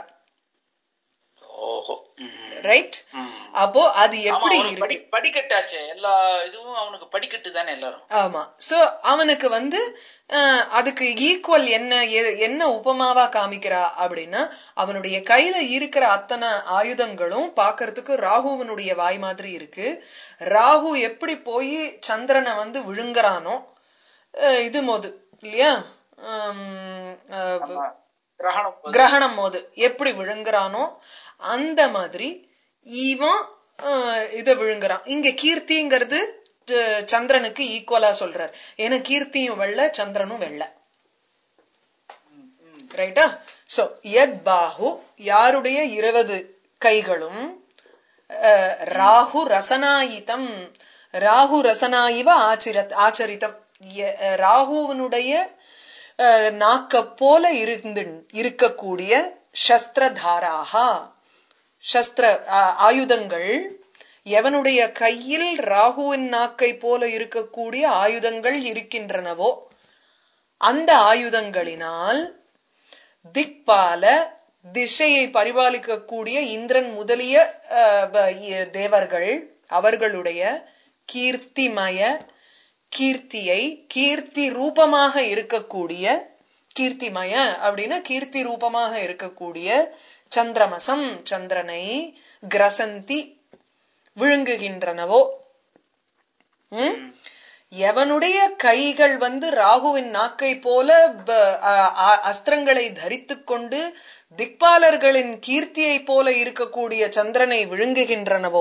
ஓஹோ ம். ரைட் ம். அப்போ அது ஆமா, எப்படி அவனுக்கு இருக்கு படி- படிக்கட்டாச்சே எல்லா இதுவும் அவனுக்கு படிக்கட்டு தானே எல்லாரும் ஆமா சோ அவனுக்கு வந்து அஹ், அதுக்கு ஈக்குவல் என்ன எ- என்ன உபமாவா காமிக்கிறா அப்படின்னா அவனுடைய கையில இருக்கிற அத்தனை ஆயுதங்களும் பார்க்கிறதுக்கு ராகுவனுடைய வாய் மாதிரி இருக்கு ராகு எப்படி போய் சந்திரனை வந்து விழுங்குறானோ அஹ், இது மோது இல்லையா உம், அஹ், ஆமா. கிரகணம் போது. கிரகணம் போது எப்படி விழுங்குறானோ அந்த மாதிரி இவன் அஹ், இத விழுங்குறான் இங்க கீர்த்திங்கிறது அஹ், சந்திரனுக்கு ஈக்குவலா சொல்றார் ஏன்னா கீர்த்தியும் வெள்ள சந்திரனும் வெள்ள ம், ம். ரைட்டா சோ யத் பாஹு யாருடைய இருபது கைகளும் அஹ், ராகு ரசனாயிதம் ராகு ரசனாயிவ ஆச்சிரத் ஆச்சரித்தம் ய- அஹ், ராகுவனுடைய அஹ், நாக்க போல இருந்து இருக்கக்கூடிய சஸ்திரதாராகா சஸ்திர அஹ், ஆயுதங்கள் எவனுடைய கையில் ராகுவின் நாக்கை போல இருக்கக்கூடிய ஆயுதங்கள் இருக்கின்றனவோ அந்த ஆயுதங்களினால் திக்பால திசையை பரிபாலிக்கக்கூடிய இந்திரன் முதலிய அஹ், ப- இ- தேவர்கள் அவர்களுடைய கீர்த்திமய கீர்த்தியை கீர்த்தி ரூபமாக இருக்கக்கூடிய கீர்த்திமய அப்படின்னா கீர்த்தி ரூபமாக இருக்கக்கூடிய சந்திரமசம் சந்திரனை கிரசந்தி விழுங்குகின்றனவோ ம்? எவனுடைய கைகள் வந்து ராகுவின் நாக்கை போல ப- அ- அ- அஸ்திரங்களை தரித்துக் கொண்டு திக்பாலர்களின் கீர்த்தியை போல இருக்கக்கூடிய சந்திரனை விழுங்குகின்றனவோ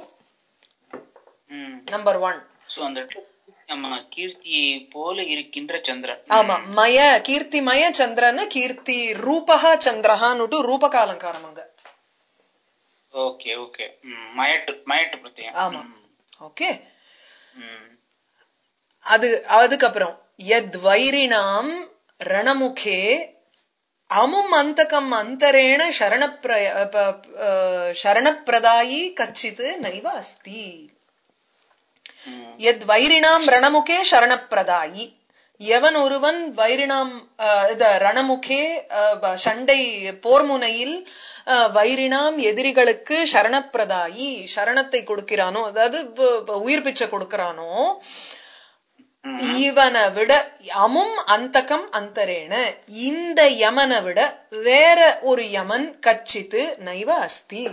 ம். நம்பர் ஒன் So, அந்த இடத்துல நம்ம கீர்த்தியை போல இருக்கின்ற சந்திரன் ஆமா மய கீர்த்திமய சந்திரன் கீர்த்தி ரூபகா சந்திரஹான்னுட்டு ரூபக அலங்காரம் அங்க ஓகே ஓகே மயட்டு மயட்டு பிரத்யம் ஆமா. ஓகே ம். அது அதுக்கப்புறம் யத் வைரிணாம் ரணமுகே அமும் அந்தகம் அந்தரேண சரணப்பிர ப- அஹ் சரணப்பிரதாயி கச்சித் நைவ அஸ்தி ம். யத் வைரிணாம் ரணமுகே சரணப்பிரதாயி எவன் ஒருவன் வைரிணாம் அஹ், இத ரணமுகே அஹ், ப- சண்டை போர்முனையில் அஹ், வைரிணாம் எதிரிகளுக்கு சரணப்பிரதாயி சரணத்தை கொடுக்கிறானோ அதாவது ப- ப- உயிர் பிச்சை கொடுக்கிறானோ ம். இவனை விட அமும் அந்தகம் அந்தரேன இந்த யமனை விட வேற ஒரு யமன் கச்சித்து நைவ அஸ்தி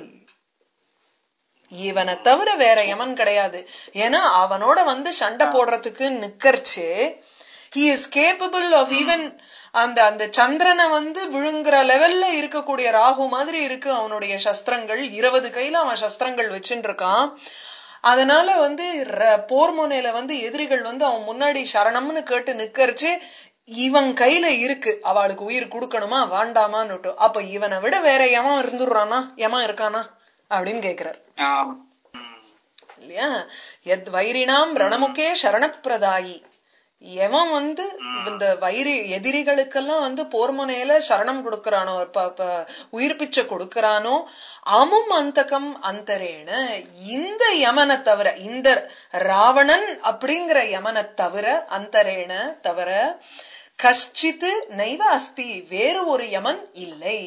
இவனை தவிர வேற யமன் கிடையாது ஏன்னா அவனோட வந்து சண்டை போடுறதுக்கு நிக்கர்ச்சு he is capable of even அந்த அந்த சந்திரனை வந்து விழுங்குற லெவல்ல இருக்கக்கூடிய ராகு மாதிரி இருக்கு அவனுடைய சஸ்திரங்கள் இருபது கையில அவன் சஸ்திரங்கள் வச்சுட்டு இருக்கான் அதனால வந்து ர- போர் முனையில வந்து எதிரிகள் வந்து அவன் முன்னாடி சரணம்னு கேட்டு நிக்கரிச்சு இவன் கையில இருக்கு அவளுக்கு உயிர் கொடுக்கணுமா வேண்டாமான்னுட்டு அப்ப இவனை விட வேற எவன் இருந்துடுறானா எவன் இருக்கானா அப்படின்னு கேக்குறார் ஆம். ம். இல்லையா எத் வைரிணாம் ரணமுகே சரணப்பிரதாயி எவன் வந்து இந்த வைரி எதிரிகளுக்கெல்லாம் வந்து போர்முனையில சரணம் கொடுக்கறானோ ப- ப- உயிர் பிச்சை கொடுக்கறானோ அமும் அந்தகம் அந்தரேன இந்த யமனை தவிர இந்த ராவணன் அப்படிங்கிற யமனை தவிர அந்தரேன தவிர கஷ்டித்து நைவ அஸ்தி வேறு ஒரு யமன் இல்லை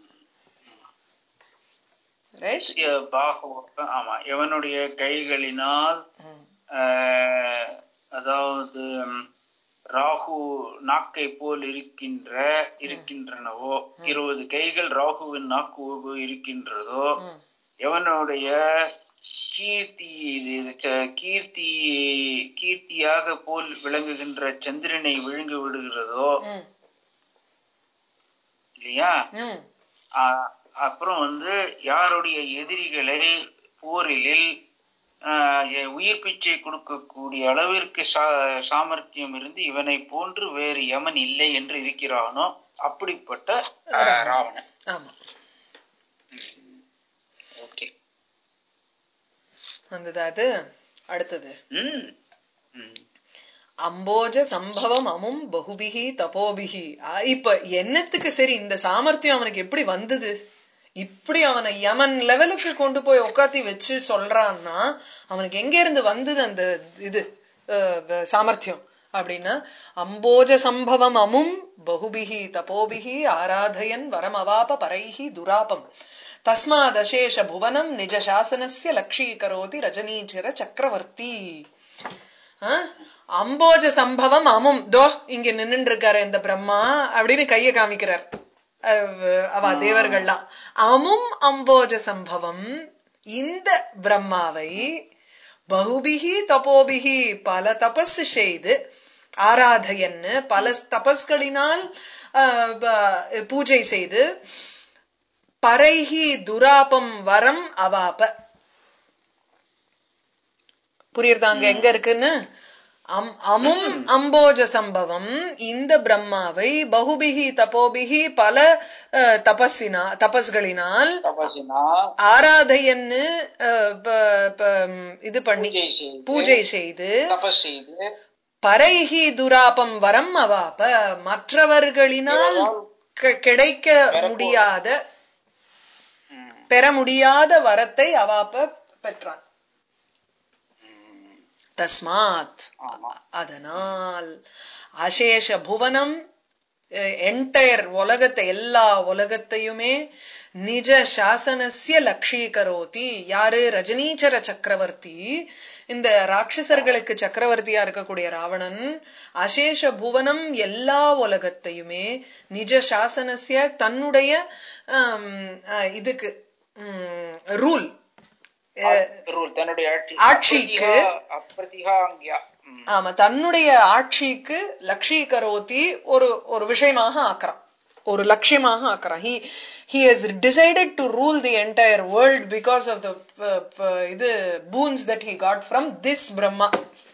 ரைட் ய பாகு ஆமா எவனுடைய கைகளினால் ஆஹ், அதாவது ம், ராகு நாக்கை போல் இருக்கின்ற இருக்கின்றனவோ இருபது கைகள் ராகுவின் நாக்கு இருக்கின்றதோ எவனுடைய கீர்த்தி இது ச- கீர்த்தி கீர்த்தியாக போல் விளங்குகின்ற சந்திரனை விழுங்கி விடுகிறதோ ம் இல்லையா ம் ஆஹ் அப்புறம் வந்து யாருடைய எதிரிகளை போரிலில் ஆஹ் எ- உயிர் பிச்சை கொடுக்கக்கூடிய அளவிற்கு சா- சாமர்த்தியம் இருந்து இவனை போன்று வேறு யமன் இல்லை என்று இருக்கிறானோ அப்படிப்பட்ட ஆஹ், ராவணன் ஆமா ஓகே வந்ததா அது அடுத்தது ம் ம் அம்போஜ சம்பவம் அமும் பகுபிகி தபோபிகி ஆ, இப்ப என்னத்துக்கு சரி இந்த சாமர்த்தியம் அவனுக்கு எப்படி வந்தது இப்படி அவனை யமன் லெவலுக்கு கொண்டு போய் உட்காத்தி வச்சு சொல்றான்னா அவனுக்கு எங்க இருந்து வந்தது அந்த இது அஹ், வ- சாமர்த்தியம் அப்படின்னா அம்போஜ சம்பவம் அமும் பகுபிகி தபோபிகி ஆராதயன் வரமவாப பரைஹி துராபம் தஸ்மாதசேஷ புவனம் நிஜ சாசனஸ்ய லக்ஷீகரோதி ரஜனீச்சர சக்கரவர்த்தி ஆ? அம்போஜ சம்பவம் அமும் தோ இங்க நின்னுட்டு இருக்காரு இந்த பிரம்மா அப்படின்னு கைய காமிக்கிறார் அவ்- அவ தேவர்கள்லாம் அமும் அம்போஜ சம்பவம் இந்த பிரம்மாவை பகுபிகி தபோபிகி பல தபஸ் செய்து ஆராதையன்னு பல தபஸ்களினால் ஆ, ப- பூஜை செய்து பரைஹி துராபம் வரம் அவாப புரியுறதாங்க எங்க இருக்குன்னு அம் அமும் அம்போஜ சம்பவம் இந்த பிரம்மாவை பகுபிகி தபோபிகி பல அஹ், தபஸினா தபஸ்களினால் தபசினா ஆராதையன்னு அஹ், ப- ப- ம், இது பண்ணி பூஜை செய்து பூஜை செய்து தபஸ் செய்து பரைஹி துராபம் வரம் அவாப்ப மற்றவர்களினால் க- கிடைக்க முடியாத ம், பெற முடியாத வரத்தை அவாப்ப பெற்றான் தஸ்மாத் ஆமா அதனால் அசேஷ புவனம் என்டையர் உலகத்தை எல்லா உலகத்தையுமே நிஜ சாசனஸ்ய லக்ஷீகரோதி யாரு ரஜனீச்சர சக்கரவர்த்தி இந்த ராட்சசர்களுக்கு சக்கரவர்த்தியா இருக்கக்கூடிய ராவணன் அசேஷ புவனம் எல்லா உலகத்தையுமே நிஜ சாசனஸ்ய தன்னுடைய ஆம், அஹ், இதுக்கு ரூல் ரூல் தன்னுடைய ஆட்சி ஆட்சிக்கு அப்பிரதிகாங்கியா ம், ஆமா தன்னுடைய ஆட்சிக்கு லக்ஷீகரோதி ஒரு ஒரு விஷயமாக ஆக்குறான் ஒரு லட்சியமாக ஆக்குறான் he he has decided to rule the entire world because of the இது boons that he got from this Brahma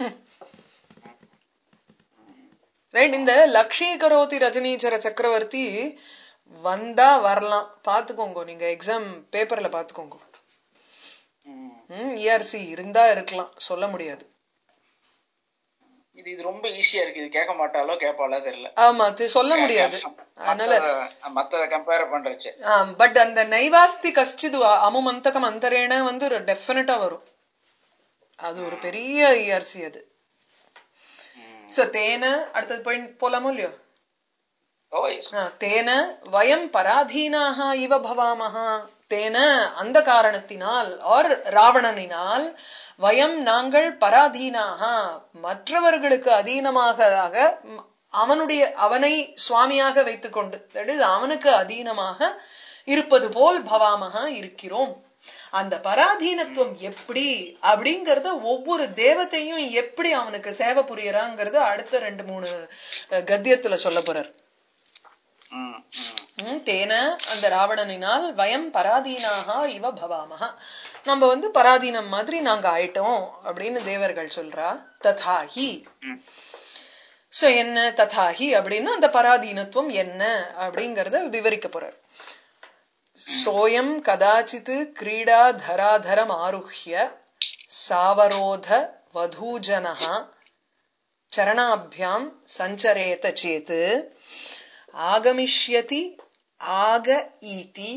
right இந்த லக்ஷீகரோதி ரஜினீச்சர சக்கரவர்த்தி வந்தா வரலாம் பாத்துக்கோங்க நீங்க எக்ஸாம் பேப்பர்ல பாத்துக்கோங்க ம். இஆர்சி இருந்தா இருக்கலாம் சொல்ல முடியாது இது இது ரொம்ப ஈஸியா இருக்கு இது கேட்க மாட்டாலோ கேட்பாளோ தெரியல ஆமா அது சொல்ல முடியாது அதனால மத்தத- மத்தத கம்பேர் பண்றச்சு பட் அந்த நைவாஸ்தி கஷ்டிது அமுமந்தகம் அந்தரேன வந்து ஒரு டெஃபினட்டா வரும் அது ஒரு பெரிய இஆர்சி அது சோ தேன அடுத்தது போய் போலாமோ இல்லையோ ஓ ஆ, தேன வயம் பராதீனாக இவ பவாமஹ தேன அந்த காரணத்தினால் ஆர் ராவணனினால் வயம் நாங்கள் பராதீனாக மற்றவர்களுக்கு அதீனமாக ம், அவனுடைய அவனை சுவாமியாக வைத்துக்கொண்டு that is அவனுக்கு அதீனமாக இருப்பது போல் பவாமக இருக்கிறோம் அந்த பராதீனத்துவம் எப்படி அப்படிங்கறத ஒவ்வொரு தேவத்தையும் எப்படி அவனுக்கு சேவை புரியறாங்கிறது அடுத்த ரெண்டு மூணு அஹ், கத்தியத்துல சொல்ல போறார் ம், ம். ம், தேன அந்த ராவணனினால் வயம் பராதீனாக இவ பவாமஹ நம்ம வந்து பராதீனம் மாதிரி நாங்க ஆயிட்டோம் அப்படின்னு தேவர்கள் சொல்றா ததாஹி ம். சோ என்ன ததாஹி அப்படின்னா அந்த பராதீனத்துவம் என்ன அப்படிங்கறத விவரிக்க போறார் சோயம் கதாச்சித் கிரீடா தராதரம் ஆருஹ்ய சாவரோத வதூஜனः चरणाभ्यां सञ्चरेत चेत् आगमिष्यति आग इति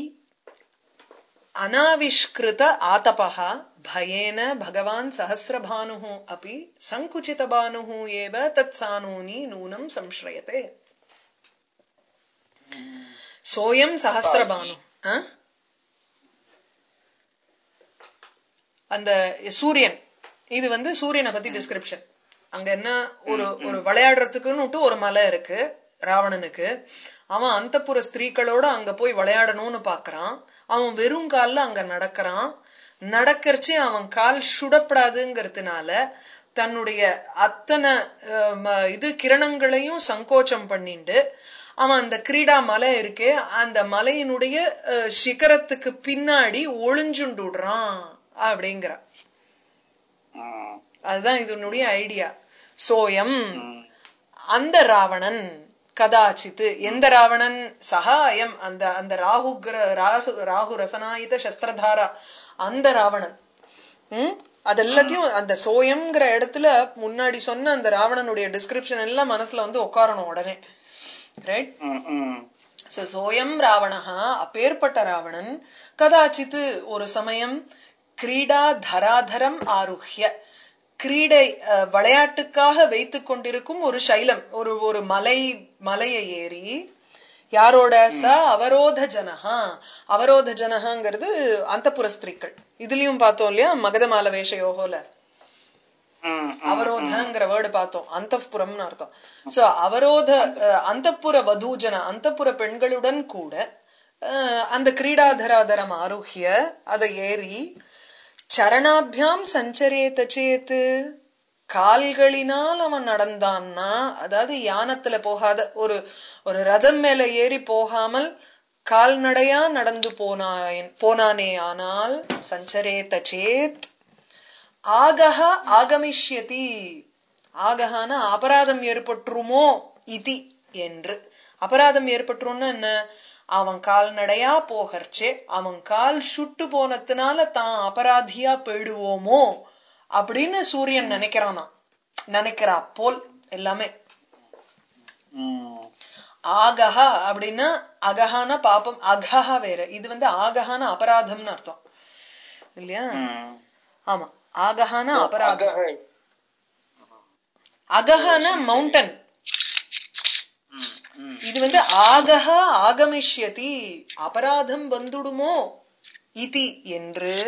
अनाविष्कृत आतपः भयेन भगवान् सहस्रभानुः अपि सङ्कुचितभानुः एव तत्सानूनि नूनं संश्रयते सोऽयं सहस्रभानु ஆ? அந்த சூரியன் இது வந்து சூரியனை பத்தி டிஸ்கிரிப்ஷன் அங்க என்ன ஒரு ஒரு விளையாடுறதுக்குன்னு ஒரு மலை இருக்கு ராவணனுக்கு அவன் அந்தப்புற ஸ்திரீகளோட அங்க போய் விளையாடணும்னு பாக்குறான் அவன் வெறும் கால்ல அங்க நடக்கிறான் நடக்கறச்சு அவன் கால் சுடப்படாதுங்கிறதுனால தன்னுடைய அத்தனை அஹ், ம- இது கிரணங்களையும் சங்கோச்சம் பண்ணிண்டு அவன் அந்த கிரீடா மலை இருக்கே அந்த மலையினுடைய அஹ், சிகரத்துக்கு பின்னாடி ஒளிஞ்சுண்டுடுறான் அப்படிங்கிறான் ம், அதுதான் இதனுடைய ஐடியா சோயம் ம், அந்த ராவணன் கதாச்சித் எந்த ராவணன் சகாயம் அந்த அந்த ராகுகிர ராசு ராகு ரசனாயுத சஸ்திரதாரா அந்த ராவணன் ம் அது எல்லாத்தையும் அந்த சோயம்ங்கிற இடத்துல முன்னாடி சொன்ன அந்த ராவணனுடைய டிஸ்கிரிப்ஷன் எல்லாம் மனசுல வந்து உட்காரணும் உடனே ரைட் ம், ம். சோ சோயம் ராவணஹா அப்பேற்பட்ட ராவணன் கதாச்சித் ஒரு சமயம் கிரீடா தராதரம் ஆருஹ்ய கிரீடை அஹ், விளையாட்டுக்காக வைத்துக் கொண்டிருக்கும் ஒரு சைலம் ஒரு ஒரு மலை மலையை ஏறி யாரோட ச அவரோத ஜனஹா அவரோத ஜனஹாங்கிறது அந்த ஸ்திரீக்கள் இதுலயும் பார்த்தோம் இல்லையா மகதமால வேஷயோகோல ம், ம். அவரோதங்கிற வேர்டு பார்த்தோம் அந்தப்புறம்னு அர்த்தம் சோ அவரோத அஹ், அந்தப்புற வதூஜன அந்தப்புற பெண்களுடன் கூட அஹ், அந்த கிரீடாதராதரம் ஆரோக்கிய அதை ஏறி சரணாபியாம் சஞ்சரேத சேத்து கால்களினால் அவன் நடந்தான்னா அதாவது யானத்துல போகாத ஒரு ஒரு ரதம் மேல ஏறி போகாமல் கால்நடையா நடந்து போனாயன் போனானே ஆனால் சஞ்சரேத சேத் ஆகஹ ஆகமிஷ்யதி ஆகஹான அபராதம் ஏற்பட்டுருமோ இதி என்று அபராதம் ஏற்பட்டுரும்னா என்ன அவன் கால்நடையா போகர்ச்சே அவன் கால் சுட்டு போனதுனால தான் அபராதியா போயிடுவோமோ அப்படின்னு சூரியன் நினைக்கிறானா நினைக்கிறா போல் எல்லாமே ம். ஆகஹ அப்படின்னா அகஹான பாப்பம் அகஹ வேற இது வந்து ஆகஹான அபராதம்னு அர்த்தம் இல்லையா ம். ஆமா ஆகஹான அபராதம் அகஹ. அகஹான மவுண்டன் ம், ம். இது வந்து ஆகஹ ஆகமிஷ்யதி அபராதம் வந்துடுமோ இதி என்று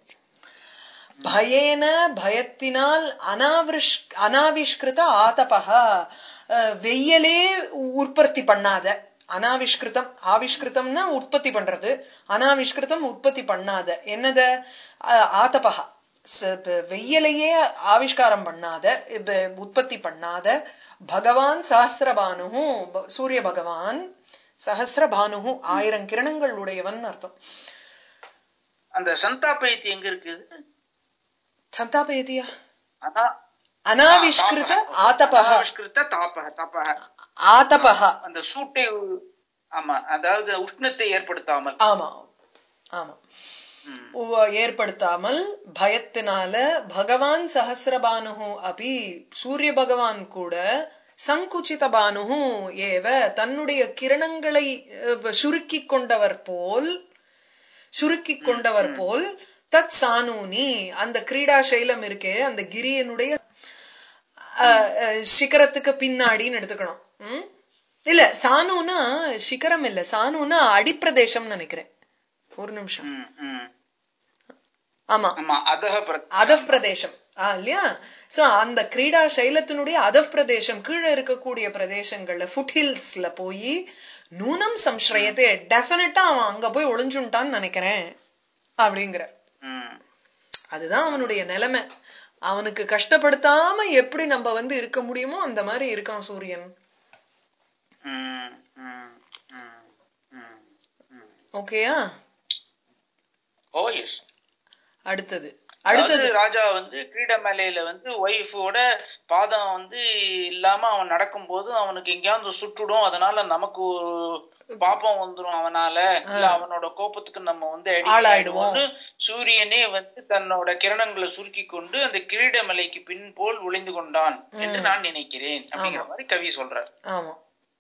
பயேன பயத்தினால் அனாவிருஷ் அனாவிஷ்கிருத ஆதபக அஹ், வெய்யலே உற்பத்தி பண்ணாத அனாவிஷ்கிருதம் ஆவிஷ்கிருதம்னா உற்பத்தி பண்றது அனாவிஷ்கிருதம் உற்பத்தி பண்ணாத என்னத அஹ், ஆதபக ச- ப- வெய்யலையே ஆவிஷ்காரம் பண்ணாத இப்ப உற்பத்தி பண்ணாத பகவான் சஹசிரபானு ப- சூரிய பகவான் சஹசிரபானு ஆயிரம் கிரணங்கள் உடையவன் அர்த்தம் அந்த சந்தாபயத்தி எங்க இருக்குது சந்தாபயதியா ஆனா அனாவிஷ்கிருத ஆதபக அனாவிஷ்கிருத தாபக தபக ஆதபக அந்த சூட்டை ஆமா அதாவது உஷ்ணத்தை ஏற்படுத்தாமல் ஆமா ஆமா ம். உவ- ஏற்படுத்தாமல் பயத்தினால பகவான் சஹசிரபானு அபி சூரிய பகவான் கூட சங்குச்சித பானு ஏவ தன்னுடைய கிரணங்களை அஹ், சுருக்கிக் கொண்டவர் போல் சுருக்கிக் கொண்டவர் போல் தத் சானூனி அந்த கிரீடா சைலம் இருக்கே அந்த கிரியனுடைய அஹ், அஹ், சிகரத்துக்கு பின்னாடின்னு எடுத்துக்கணும் ம்? இல்ல சானுனா சிகரம் இல்ல சானுனா அடிப்பிரதேசம் நினைக்கிறேன் ஒரு நிமிஷம் ம், ம். ஆமா ஆமா அதக பிர- அதவ் பிரதேசம் ஆ, இல்லையா சோ அந்த கிரீடா சைலத்தினுடைய அதவ் பிரதேசம் கீழே இருக்கக்கூடிய பிரதேசங்கள்ல ஃபுட் ஹில்ஸ்ல போய் நூனம் சம்ஸ்ரயத்தை டெஃபினட்டா அவன் அங்க போய் ஒளிஞ்சுட்டான்னு நினைக்கிறேன் அப்படிங்கிற ம். அதுதான் அவனுடைய நிலைமை அவனுக்கு கஷ்டப்படுத்தாம எப்படி நம்ம வந்து இருக்க முடியுமோ அந்த மாதிரி இருக்கான் சூரியன் ம், ம், ம், ம், ம். ஓகேயா ஓ எஸ் அடுத்தது அடுத்தது அடுத்தது ராஜா வந்து கிரீடமலையில வந்து ஒய்ஃபோட பாதம் வந்து இல்லாம அவன் நடக்கும்போது அவனுக்கு எங்கேயாவது சுட்டுடும் அதனால நமக்கு ஒரு பாப்பம் வந்துரும் அவனால இல்ல அவனோட கோபத்துக்கு நம்ம வந்து addict ஆளாயிடுவோம். ஆயிடுவோம்னு சூரியனே வந்து தன்னோட கிரணங்களை சுருக்கி கொண்டு அந்த கிரீடமலைக்கு பின் போல் ஒளிந்து கொண்டான் என்று நான் நினைக்கிறேன் அப்படிங்கிற மாதிரி கவி சொல்றார் ஆமா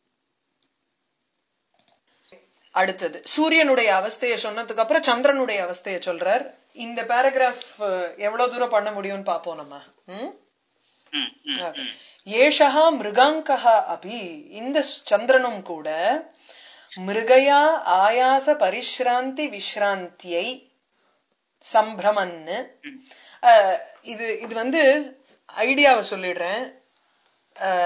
அடுத்தது சூரியனுடைய அவஸ்தையை சொன்னதுக்கு அப்புறம் சந்திரனுடைய அவஸ்தையை சொல்றார் இந்த பேராகிராஃப் எவ்வளவு தூரம் பண்ண முடியும்னு பாப்போம் நம்ம ம்? ம், ம், ம். ஏஷா மிருகாங்கः அபி இந்த சந்திரனும் கூட மிருகயா ஆயாச பரிஷ்ராந்தி விஷ்ராந்தியை சம்பிரமன்னு அஹ், இது இது வந்து ஐடியாவை சொல்லிடுறேன் அஹ்,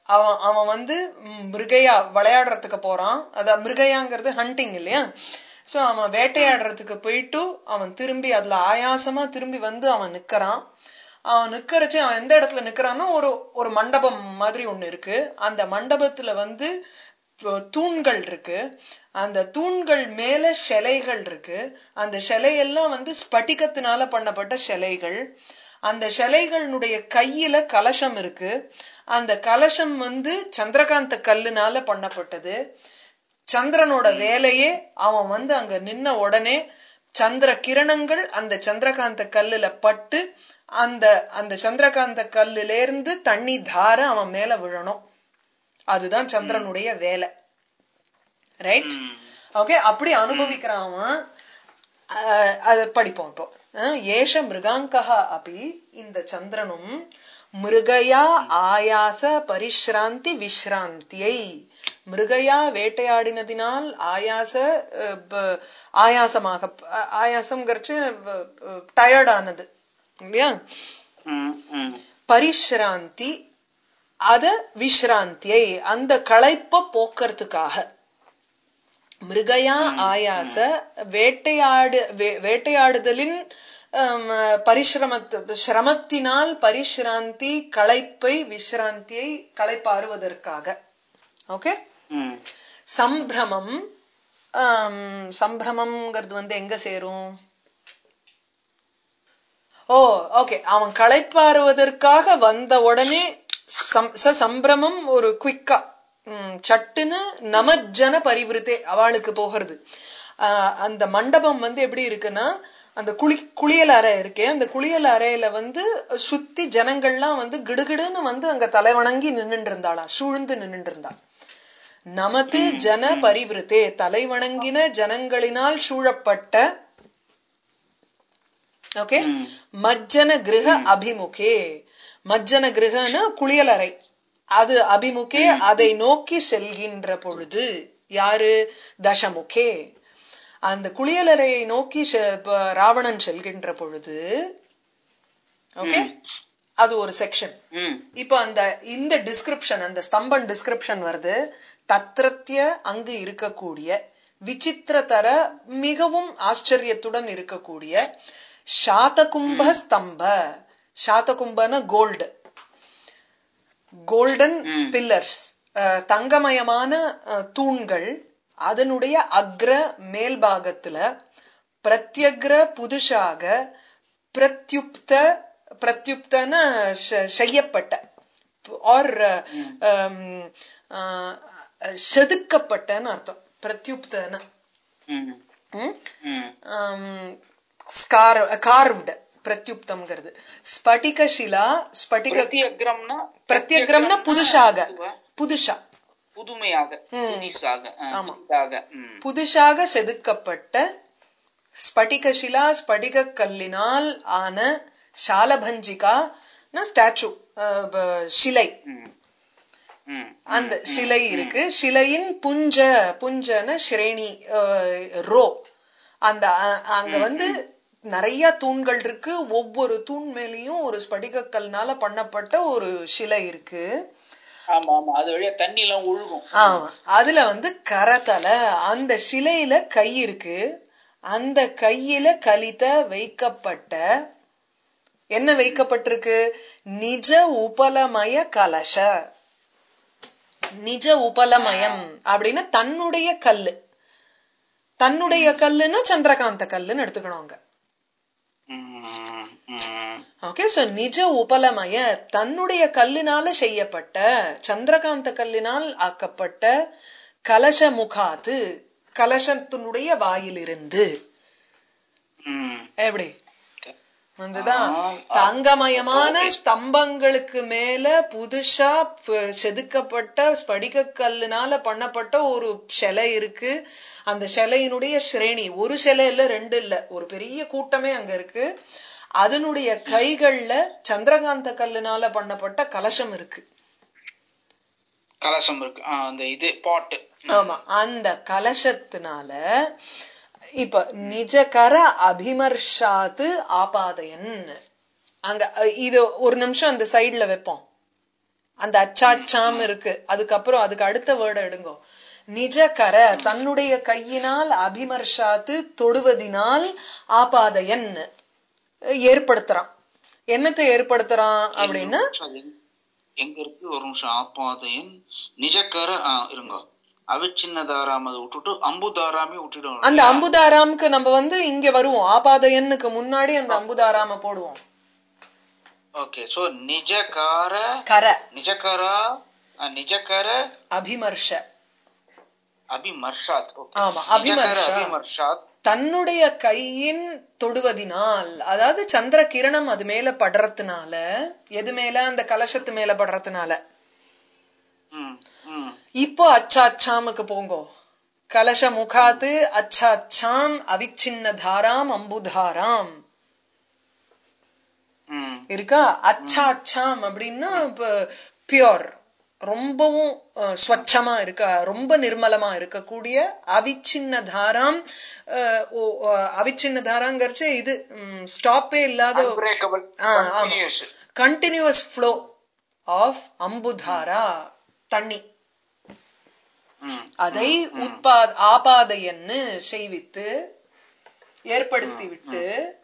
அவன் அவன் வந்து ம், மிருகையா விளையாடுறதுக்கு போறான் அதான் மிருகையாங்கிறது ஹண்டிங் இல்லையா சோ அவன் வேட்டையாடுறதுக்கு போயிட்டு அவன் திரும்பி அதுல ஆயாசமா திரும்பி வந்து அவன் நிக்கறான் அவன் நிக்கறச்சு அவன் எந்த இடத்துல நிக்கறான்னா ஒரு ஒரு மண்டபம் மாதிரி ஒண்ணு இருக்கு அந்த மண்டபத்துல வந்து ப- தூண்கள் இருக்கு அந்த தூண்கள் மேல சிலைகள் இருக்கு அந்த சிலையெல்லாம் வந்து ஸ்படிகத்தினால பண்ணப்பட்ட சிலைகள் அந்த சிலைகளுடைய கையில கலசம் இருக்கு அந்த கலசம் வந்து சந்திரகாந்த கல்லுனால பண்ணப்பட்டது சந்திரனோட வேலையே அவன் வந்து அங்க நின்ன உடனே சந்திர கிரணங்கள் அந்த சந்திரகாந்த கல்லுல பட்டு அந்த அந்த சந்திரகாந்த கல்லுல இருந்து தண்ணி தார அவன் மேல விழணும் அதுதான் சந்திரனுடைய வேலை ரைட் ம். ஓகே அப்படி அனுபவிக்கிறான் அவன் அஹ், அது படிப்போம் இப்போ அஹ், ஏஷ மிருகாங்கா அப்படி இந்த சந்திரனும் மிருகயா ஆயாச பரிஷ்ராந்தி விஸ்ராந்தியை மிருகயா வேட்டையாடினதினால் ஆயாச அஹ், ப- ஆயாசமாக அஹ், ஆயாசம்ங்கிறச்சு டயர்டானது இல்லையா ம், ம். பரிஷ்ராந்தி அத விஸ்ராந்தியை அந்த களைப்ப போக்குறதுக்காக மிருகயா ஆயாச வேட்டையாடு வே- வேட்டையாடுதலின் ஹம், பரிசிரமத்து சிரமத்தினால் பரிசிராந்தி களைப்பை விசிராந்தியை களைப்பாறுவதற்காக ஓகே ம். சம்பிரமம் ஆம், சம்பிரமம்ங்கிறது வந்து எங்க சேரும் ஓ ஓகே அவன் களைப்பாறுவதற்காக வந்த உடனே சம்- ச சம்பிரமம் ஒரு குவிக்கா சட்டுன்னு நமஜன பரிவிருத்தே அவளுக்கு போகிறது ஆஹ் அந்த மண்டபம் வந்து எப்படி இருக்குன்னா அந்த குளி குளியல் அறை இருக்கே அந்த குளியல் அறையில வந்து சுத்தி ஜனங்கள்லாம் வந்து கிடுகிடுன்னு வந்து அங்க தலைவணங்கி நின்னுட்டு இருந்தாளாம் சூழ்ந்து நின்னுட்டு இருந்தாள் நமது ஜன பரிவிருத்தே தலைவணங்கின ஜனங்களினால் சூழப்பட்ட ஓகே ம். மஜ்ஜன கிரக அபிமுகே மஜ்ஜன கிரகனா குளியலறை அது அபிமுகே அதை நோக்கி செல்கின்ற பொழுது யாரு தசமுகே அந்த குளியலறையை நோக்கி செ- ப- ராவணன் செல்கின்ற பொழுது ஓகே அது ஒரு செக்ஷன் ம். இப்போ அந்த இந்த டிஸ்கிரிப்ஷன் அந்த ஸ்தம்பன் டிஸ்கிரிப்ஷன் வருது தத்ரத்ய அங்கு இருக்கக்கூடிய விசித்திரதர மிகவும் ஆச்சரியத்துடன் இருக்கக்கூடிய சாதகும்ப ஸ்தம்ப சாதகும்பன கோல்டு கோல்டன் ம். பில்லர்ஸ் தங்கமயமான அஹ், தூண்கள் அதனுடைய அக்ர மேல்பாகத்துல பிரத்யக்ர புதுசாக பிரத்யுப்த பிரத்யுப்தன ஷ- செய்யப்பட்ட ஆர் செதுக்கப்பட்டன்னு அர்த்தம் பிரத்யுப்தன ம். ம்? ம். ஆம், ஸ்கார் கார்வ்டு பிரத்யுப்தம்ங்கிறது ஸ்படிக சிலா ஸ்படிக பிரத்யக்ரம்னா பிரத்யக்ரம்னா புதுசாக புதுசா புதுமையாக புதிசாக ஆ, ஆமா. புதிதாக ம். புதுசாக செதுக்கப்பட்ட ஸ்படிக சிலா ஸ்படிக கல்லினால் ஆன சாலபஞ்சிகா ஸ்டாச்சு சிலை ம். ம். அந்த சிலை இருக்கு சிலையின் புஞ்ச புஞ்சன ஸ்ரேணி ரோ அந்த அ- அங்க வந்து நிறைய தூண்கள் இருக்கு ஒவ்வொரு தூண் மேலயும் ஒரு ஸ்படிக கல்னால பண்ணப்பட்ட ஒரு சிலை இருக்கு ஆமா ஆமா அது வழியா தண்ணி எல்லாம் ஒழுகும் ஆமா அதுல வந்து கரத்தல அந்த சிலையில கை இருக்கு அந்த கையில கலித வைக்கப்பட்ட என்ன வைக்கப்பட்டிருக்கு நிஜ உபலமய கலச நிஜ உபலமயம் அப்படின்னா தன்னுடைய கல்லு தன்னுடைய கல்லுன்னா சந்திரகாந்த கல்லுன்னு எடுத்துக்கணும் அங்க ம். ம். ஓகே சோ நிஜ உபலமய தன்னுடைய கல்லினால செய்யப்பட்ட சந்திரகாந்த கல்லினால் ஆக்கப்பட்ட கலச முகாத்து கலசத்தினுடைய வாயிலிருந்து ம். எப்படி வந்துதான் ஆ, தங்கமயமான ஸ்தம்பங்களுக்கு மேல புதுசா ப- செதுக்கப்பட்ட ஸ்படிக கல்லுனால பண்ணப்பட்ட ஒரு சிலை இருக்கு அந்த சிலையினுடைய ஸ்ரேணி ஒரு சிலை இல்ல ரெண்டு இல்ல ஒரு பெரிய கூட்டமே அங்க இருக்கு அதனுடைய கைகள்ல சந்திரகாந்த கல்லுனால பண்ணப்பட்ட கலசம் இருக்கு கலசம் இருக்கு ஆ, அந்த இது பாட்டு ஆமா அந்த கலசத்தினால இப்ப நிஜகர அபிமர்ஷாத்து ஆபாதயன் அங்க அ, இது ஒரு நிமிஷம் அந்த சைடுல வைப்போம் அந்த அச்சாச்சாம் இருக்கு அதுக்கப்புறம் அதுக்கு அடுத்த வேர்டு எடுங்கோ நிஜகர தன்னுடைய கையினால் அபிமர்ஷாத்து தொடுவதினால் ஆபாதையன் ஏற்படுத்துறான் என்னத்தை ஏற்படுத்துறான் அப்படின்னா அது எங்க இருக்கு ஒரு நிமிஷம் ஆப்பாதையன் நிஜக்கர ஆ, இருங்க அவிச்சின்னதாராம் அதை விட்டுட்டு அம்புதாராமே விட்டுடும் அந்த அம்புதாராம்க்கு நம்ம வந்து இங்க வருவோம் ஆபாதையன்னுக்கு முன்னாடி அந்த அம்புதாராம போடுவோம் ஓகே சோ நிஜகார கர நிஜகரா ஆ, நிஜகர அபிமர்ஷ அபிமர்ஷாத் Okay. ஆமா, நிஜகர அபிமர்ஷா. அபிமர்ஷாத் தன்னுடைய கையின் தொடுவதினால் அதாவது சந்திர கிரணம் அது மேல படுறதுனால எது மேல அந்த கலசத்து மேல படுறதுனால ம், ம், இப்போ அச்சாச்சாமுக்கு போங்கோ கலச முகாத்து அச்சாச்சாம் அவிச்சின்ன தாராம் அம்புதாராம் ம், இருக்கா அச்சாச்சாம் அப்படின்னா பியோர் ரொம்பவும் அஹ், ஸ்வச்சமா இருக்க ரொம்ப நிர்மலமா இருக்கக்கூடிய அவிச்சின்ன தாராம் அஹ், ஓ, அஹ், அவிச்சின்ன தாராங்கிறச்சு இது ஸ்டாப்பே இல்லாத unbreakable, ஆ, ஆமா. continuous. கண்டினியூஸ் ஃப்ளோ ஆஃப் அம்புதாரா தண்ணி ம், அதை உட்பா ஆபாதையன்னு செய்வித்து ஏற்படுத்தி விட்டு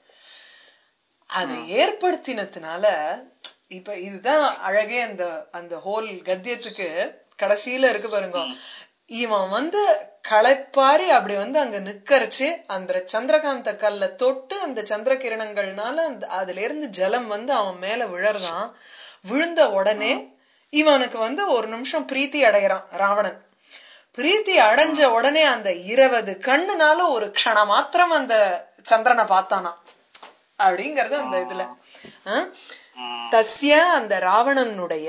அதை ஏற்படுத்தினதுனால இப்ப இதுதான் அழகே அந்த அந்த ஹோல் கத்தியத்துக்கு கடைசியில இருக்கு பாருங்க இவன் வந்து களைப்பாரி அப்படி வந்து அங்க நிக்கரிச்சு அந்த சந்திரகாந்த கல்ல தொட்டு அந்த சந்திர கிரணங்கள்னால அந்த அதுல இருந்து ஜலம் வந்து அவன் மேல விழறதான் விழுந்த உடனே இவனுக்கு வந்து ஒரு நிமிஷம் பிரீத்தி அடையறான் ராவணன் பிரீத்தி அடைஞ்ச உடனே அந்த இருபது கண்ணுனால ஒரு க்ஷணம் மாத்திரம் அந்த சந்திரனை பார்த்தானாம் அப்படிங்கறது அந்த இதுல ஆ? ம். தஸ்ய அந்த ராவணனுடைய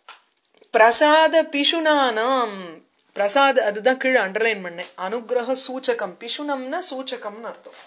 பிரசாத பிஷுனானாம் பிரசாத் அதுதான் கீழே அண்டர்லைன் பண்ணேன் அனுகிரக சூச்சகம் பிஷுனம்னா சூச்சகம்னு அர்த்தம்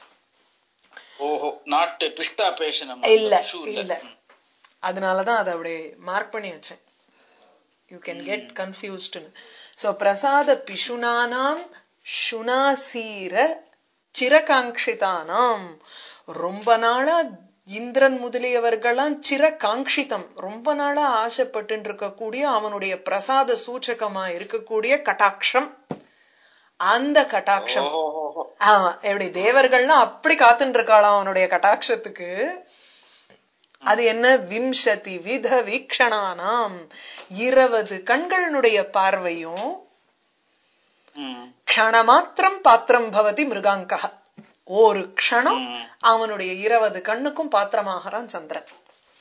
ஓஹோ நாட்டு பிஸ்தா பேஷனம் இல்ல இல்ல அதனாலதான் அதை அப்படியே மார்க் பண்ணி வச்சேன் யூ கேன் கெட் கன்ஃபியூஸ்டுன்னு ஸோ பிரசாத பிஷுனானாம் சுனாசீர சிரகாங்கிதானாம் ரொம்ப நாளா இந்திரன் முதலியவர்களாம் சிரகாங்கிதம் ரொம்ப நாளா ஆசைப்பட்டு இருக்கக்கூடிய அவனுடைய பிரசாத சூச்சகமா இருக்கக்கூடிய கட்டாட்சம் அந்த கட்டாட்சம் ஓஹோ ஆமா எப்படி தேவர்கள்லாம் அப்படி காத்துட்டு இருக்காளாம் அவனுடைய கட்டாட்சத்துக்கு அது என்ன விம்சதி வித வீக்ஷணானாம் இருபது கண்களுடைய பார்வையும் ம் க்ஷணமாத்திரம் பாத்திரம் பவதி மிருகாங்கா ஒரு க்ஷணம் ம். அவனுடைய இருபது கண்ணுக்கும் பாத்திரமாகறான் சந்திரன்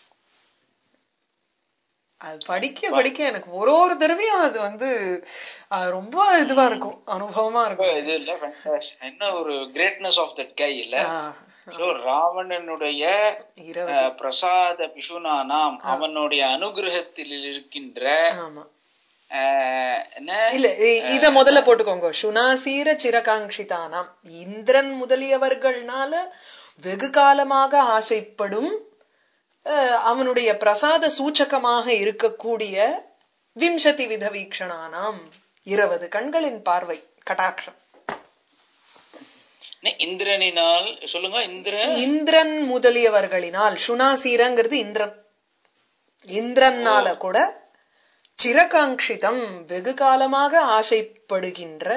அது படிக்க படிக்க எனக்கு ஒரு ஒரு தடவையும் அது வந்து அஹ், ரொம்ப இதுவா இருக்கும் அனுபவமா இப்ப இருக்கும் இது இல்ல fantastic. என்ன ஒரு கிரேட்னஸ் ஆஃப் தட் கை இல்ல ஆஹ், So, ராவணனுடைய இருபது அஹ், பிரசாத பிஷுனானாம் அவனுடைய அனுகிரகத்தில் இருக்கின்ற ஆமா அஹ், என்ன இல்ல இ- இத முதல்ல போட்டுக்கோங்க சுனாசீர சிரகாங்கிதானாம் இந்திரன் முதலியவர்கள்னால வெகு காலமாக ஆசைப்படும் அஹ், அவனுடைய பிரசாத சூச்சகமாக இருக்கக்கூடிய விம்சதி வித வீக்ஷணானாம் இருபது கண்களின் பார்வை கடாட்சம் என்ன, இந்திரனினால் சொல்லுங்க இந்திர இந்திரன் முதலியவர்களினால் சுனாசீரங்கிறது இந்திரன் இந்திரனால கூட சிரகாங்கிதம் வெகு காலமாக ஆசைப்படுகின்ற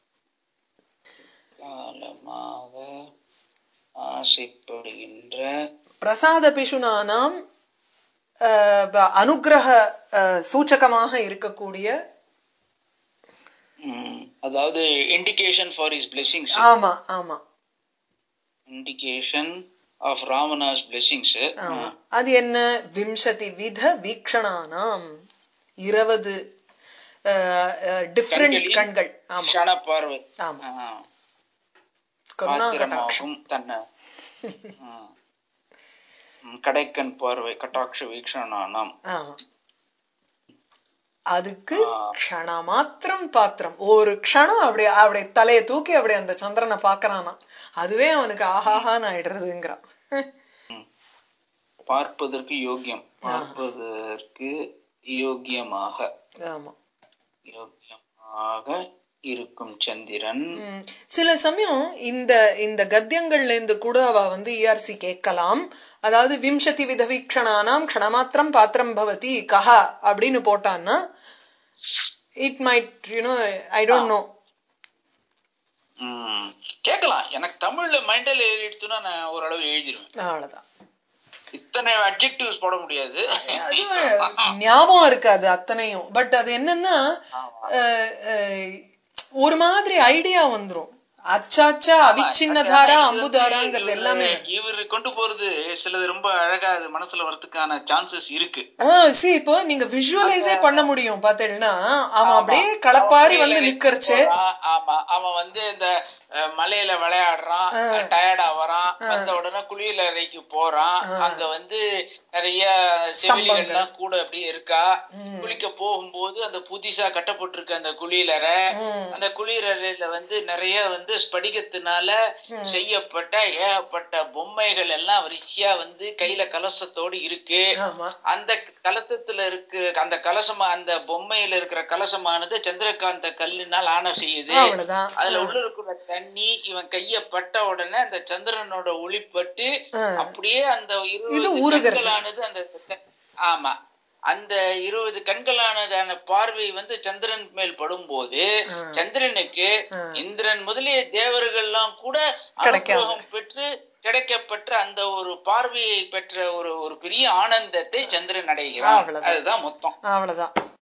காலமாக ஆசைப்படுகின்ற பிரசாத பிஷுனானாம் அஹ், ப- அனுக்கிரக அஹ், சூச்சகமாக இருக்கக்கூடிய ம், அதாவது இண்டிகேஷன் ஃபார் இஸ் பிளெஸிங்ஸ் ஆமா ஆமா இண்டிகேஷன் ஆஃப் ராவணாஸ் பிளெஸிங்ஸ் ஆமா அது என்ன விம்சதி வித வீக்ஷணானாம் இருபது டிஃப்ரெண்ட் கண்களில் கண்கள் ஆமா க்ஷண பார்வை ஆமா ஆ, கருணா கட்டாட்சம் ஆத்திரமாகும் தன்னை ம். ம், கடைக்கண் பார்வை கட்டாட்ச வீக்ஷணானாம் ஆமா அதுக்கு க்ஷணமாத்திரம் பாத்திரம் ஒரு க்ஷணம் அப்படி அப்படி தலையை தூக்கி அப்படி அந்த சந்திரனை பாக்குறானா அதுவே அவனுக்கு ஆஹாஹான்னு ஆயிடுறதுங்கிறான் பார்ப்பதற்கு யோக்கியம் பார்ப்பதற்கு யோக்கியமாக ஆமா யோக்கியமாக இருக்கும் சந்திரன் ம். சில சமயம் இந்த இந்த கத்தியங்கள்ல இருந்து கூட அவ வந்து இஆர்சி கேட்கலாம் அதாவது விம்சதி விதவீக்ஷணானாம் க்ஷணமாத்திரம் பாத்திரம் பவதி கஹா அப்படின்னு போட்டான்னா it might you know I don't know hmm, கேட்கலாம் எனக்கு தமிழ்ல மைண்டல் எழுதிடுத்துனா நான் ஓரளவு எழுதிடுவேன் அவ்வளவுதான் இத்தனை அப்ஜெக்டிவ்ஸ் போட முடியாது அது ஞாபகம் இருக்காது அத்தனையும் பட் அது என்னன்னா அஹ், அஹ், ஒரு மாதிரி ஐடியா வந்துரும் அச்சாச்சா அவிச்சின்னதாரா அம்புதாராங்கிறது எல்லாமே இவரு கொண்டு போறது சிலது ரொம்ப அழகா அது மனசுல வரதுக்கான சான்சஸ் இருக்கு ஆஹ் see இப்போ நீங்க விஷுவலைஸே பண்ண முடியும் பாத்தீங்கன்னா அவன் அப்படியே களப்பாரி வந்து நிக்கறச்சு போறான், ஆமா அவன் வந்து இந்த அஹ், மலையில விளையாடுறான் டயர்டா வரான் வந்த உடனே குளியல் அறைக்கு போறான் அங்க வந்து நிறைய செவிலிகள் எல்லாம் கூட அப்படியே இருக்கா குளிக்க போகும்போது அந்த புதுசா கட்டப்பட்டிருக்க அந்த குளியலறை அந்த குளியலறையில வந்து நிறைய வந்து ஸ்படிகத்தினால செய்யப்பட்ட ஏகப்பட்ட பொம்மைகள் எல்லாம் வரிசையா வந்து கையில கலசத்தோடு இருக்கு ஆமா அந்த கலசத்துல இருக்கு அந்த கலசமா அந்த பொம்மையில இருக்கிற கலசமானது சந்திரகாந்த கல்லினால் ஆன செய்யுது அவ்வளவுதான் அதுல உள்ள இருக்கிற தண்ணி இவன் கைய பட்ட உடனே அந்த சந்திரனோட ஒளிப்பட்டு அப்படியே அந்த இது இருபது ஊறுகிறது. கண்களானது அந்த ஆமா அந்த இருபது கண்களானதான பார்வை வந்து சந்திரன் மேல் படும்போது சந்திரனுக்கு இந்திரன் முதலிய தேவர்கள் எல்லாம் கூட கிடைக்காது. அனுகிரகம் பெற்று கிடைக்கப்பெற்ற அந்த ஒரு பார்வையை பெற்ற ஒரு ஒரு பெரிய ஆனந்தத்தை சந்திரன் அடைகிறான் அவ்வளவுதான். அதுதான் மொத்தம் அவ்வளவுதான்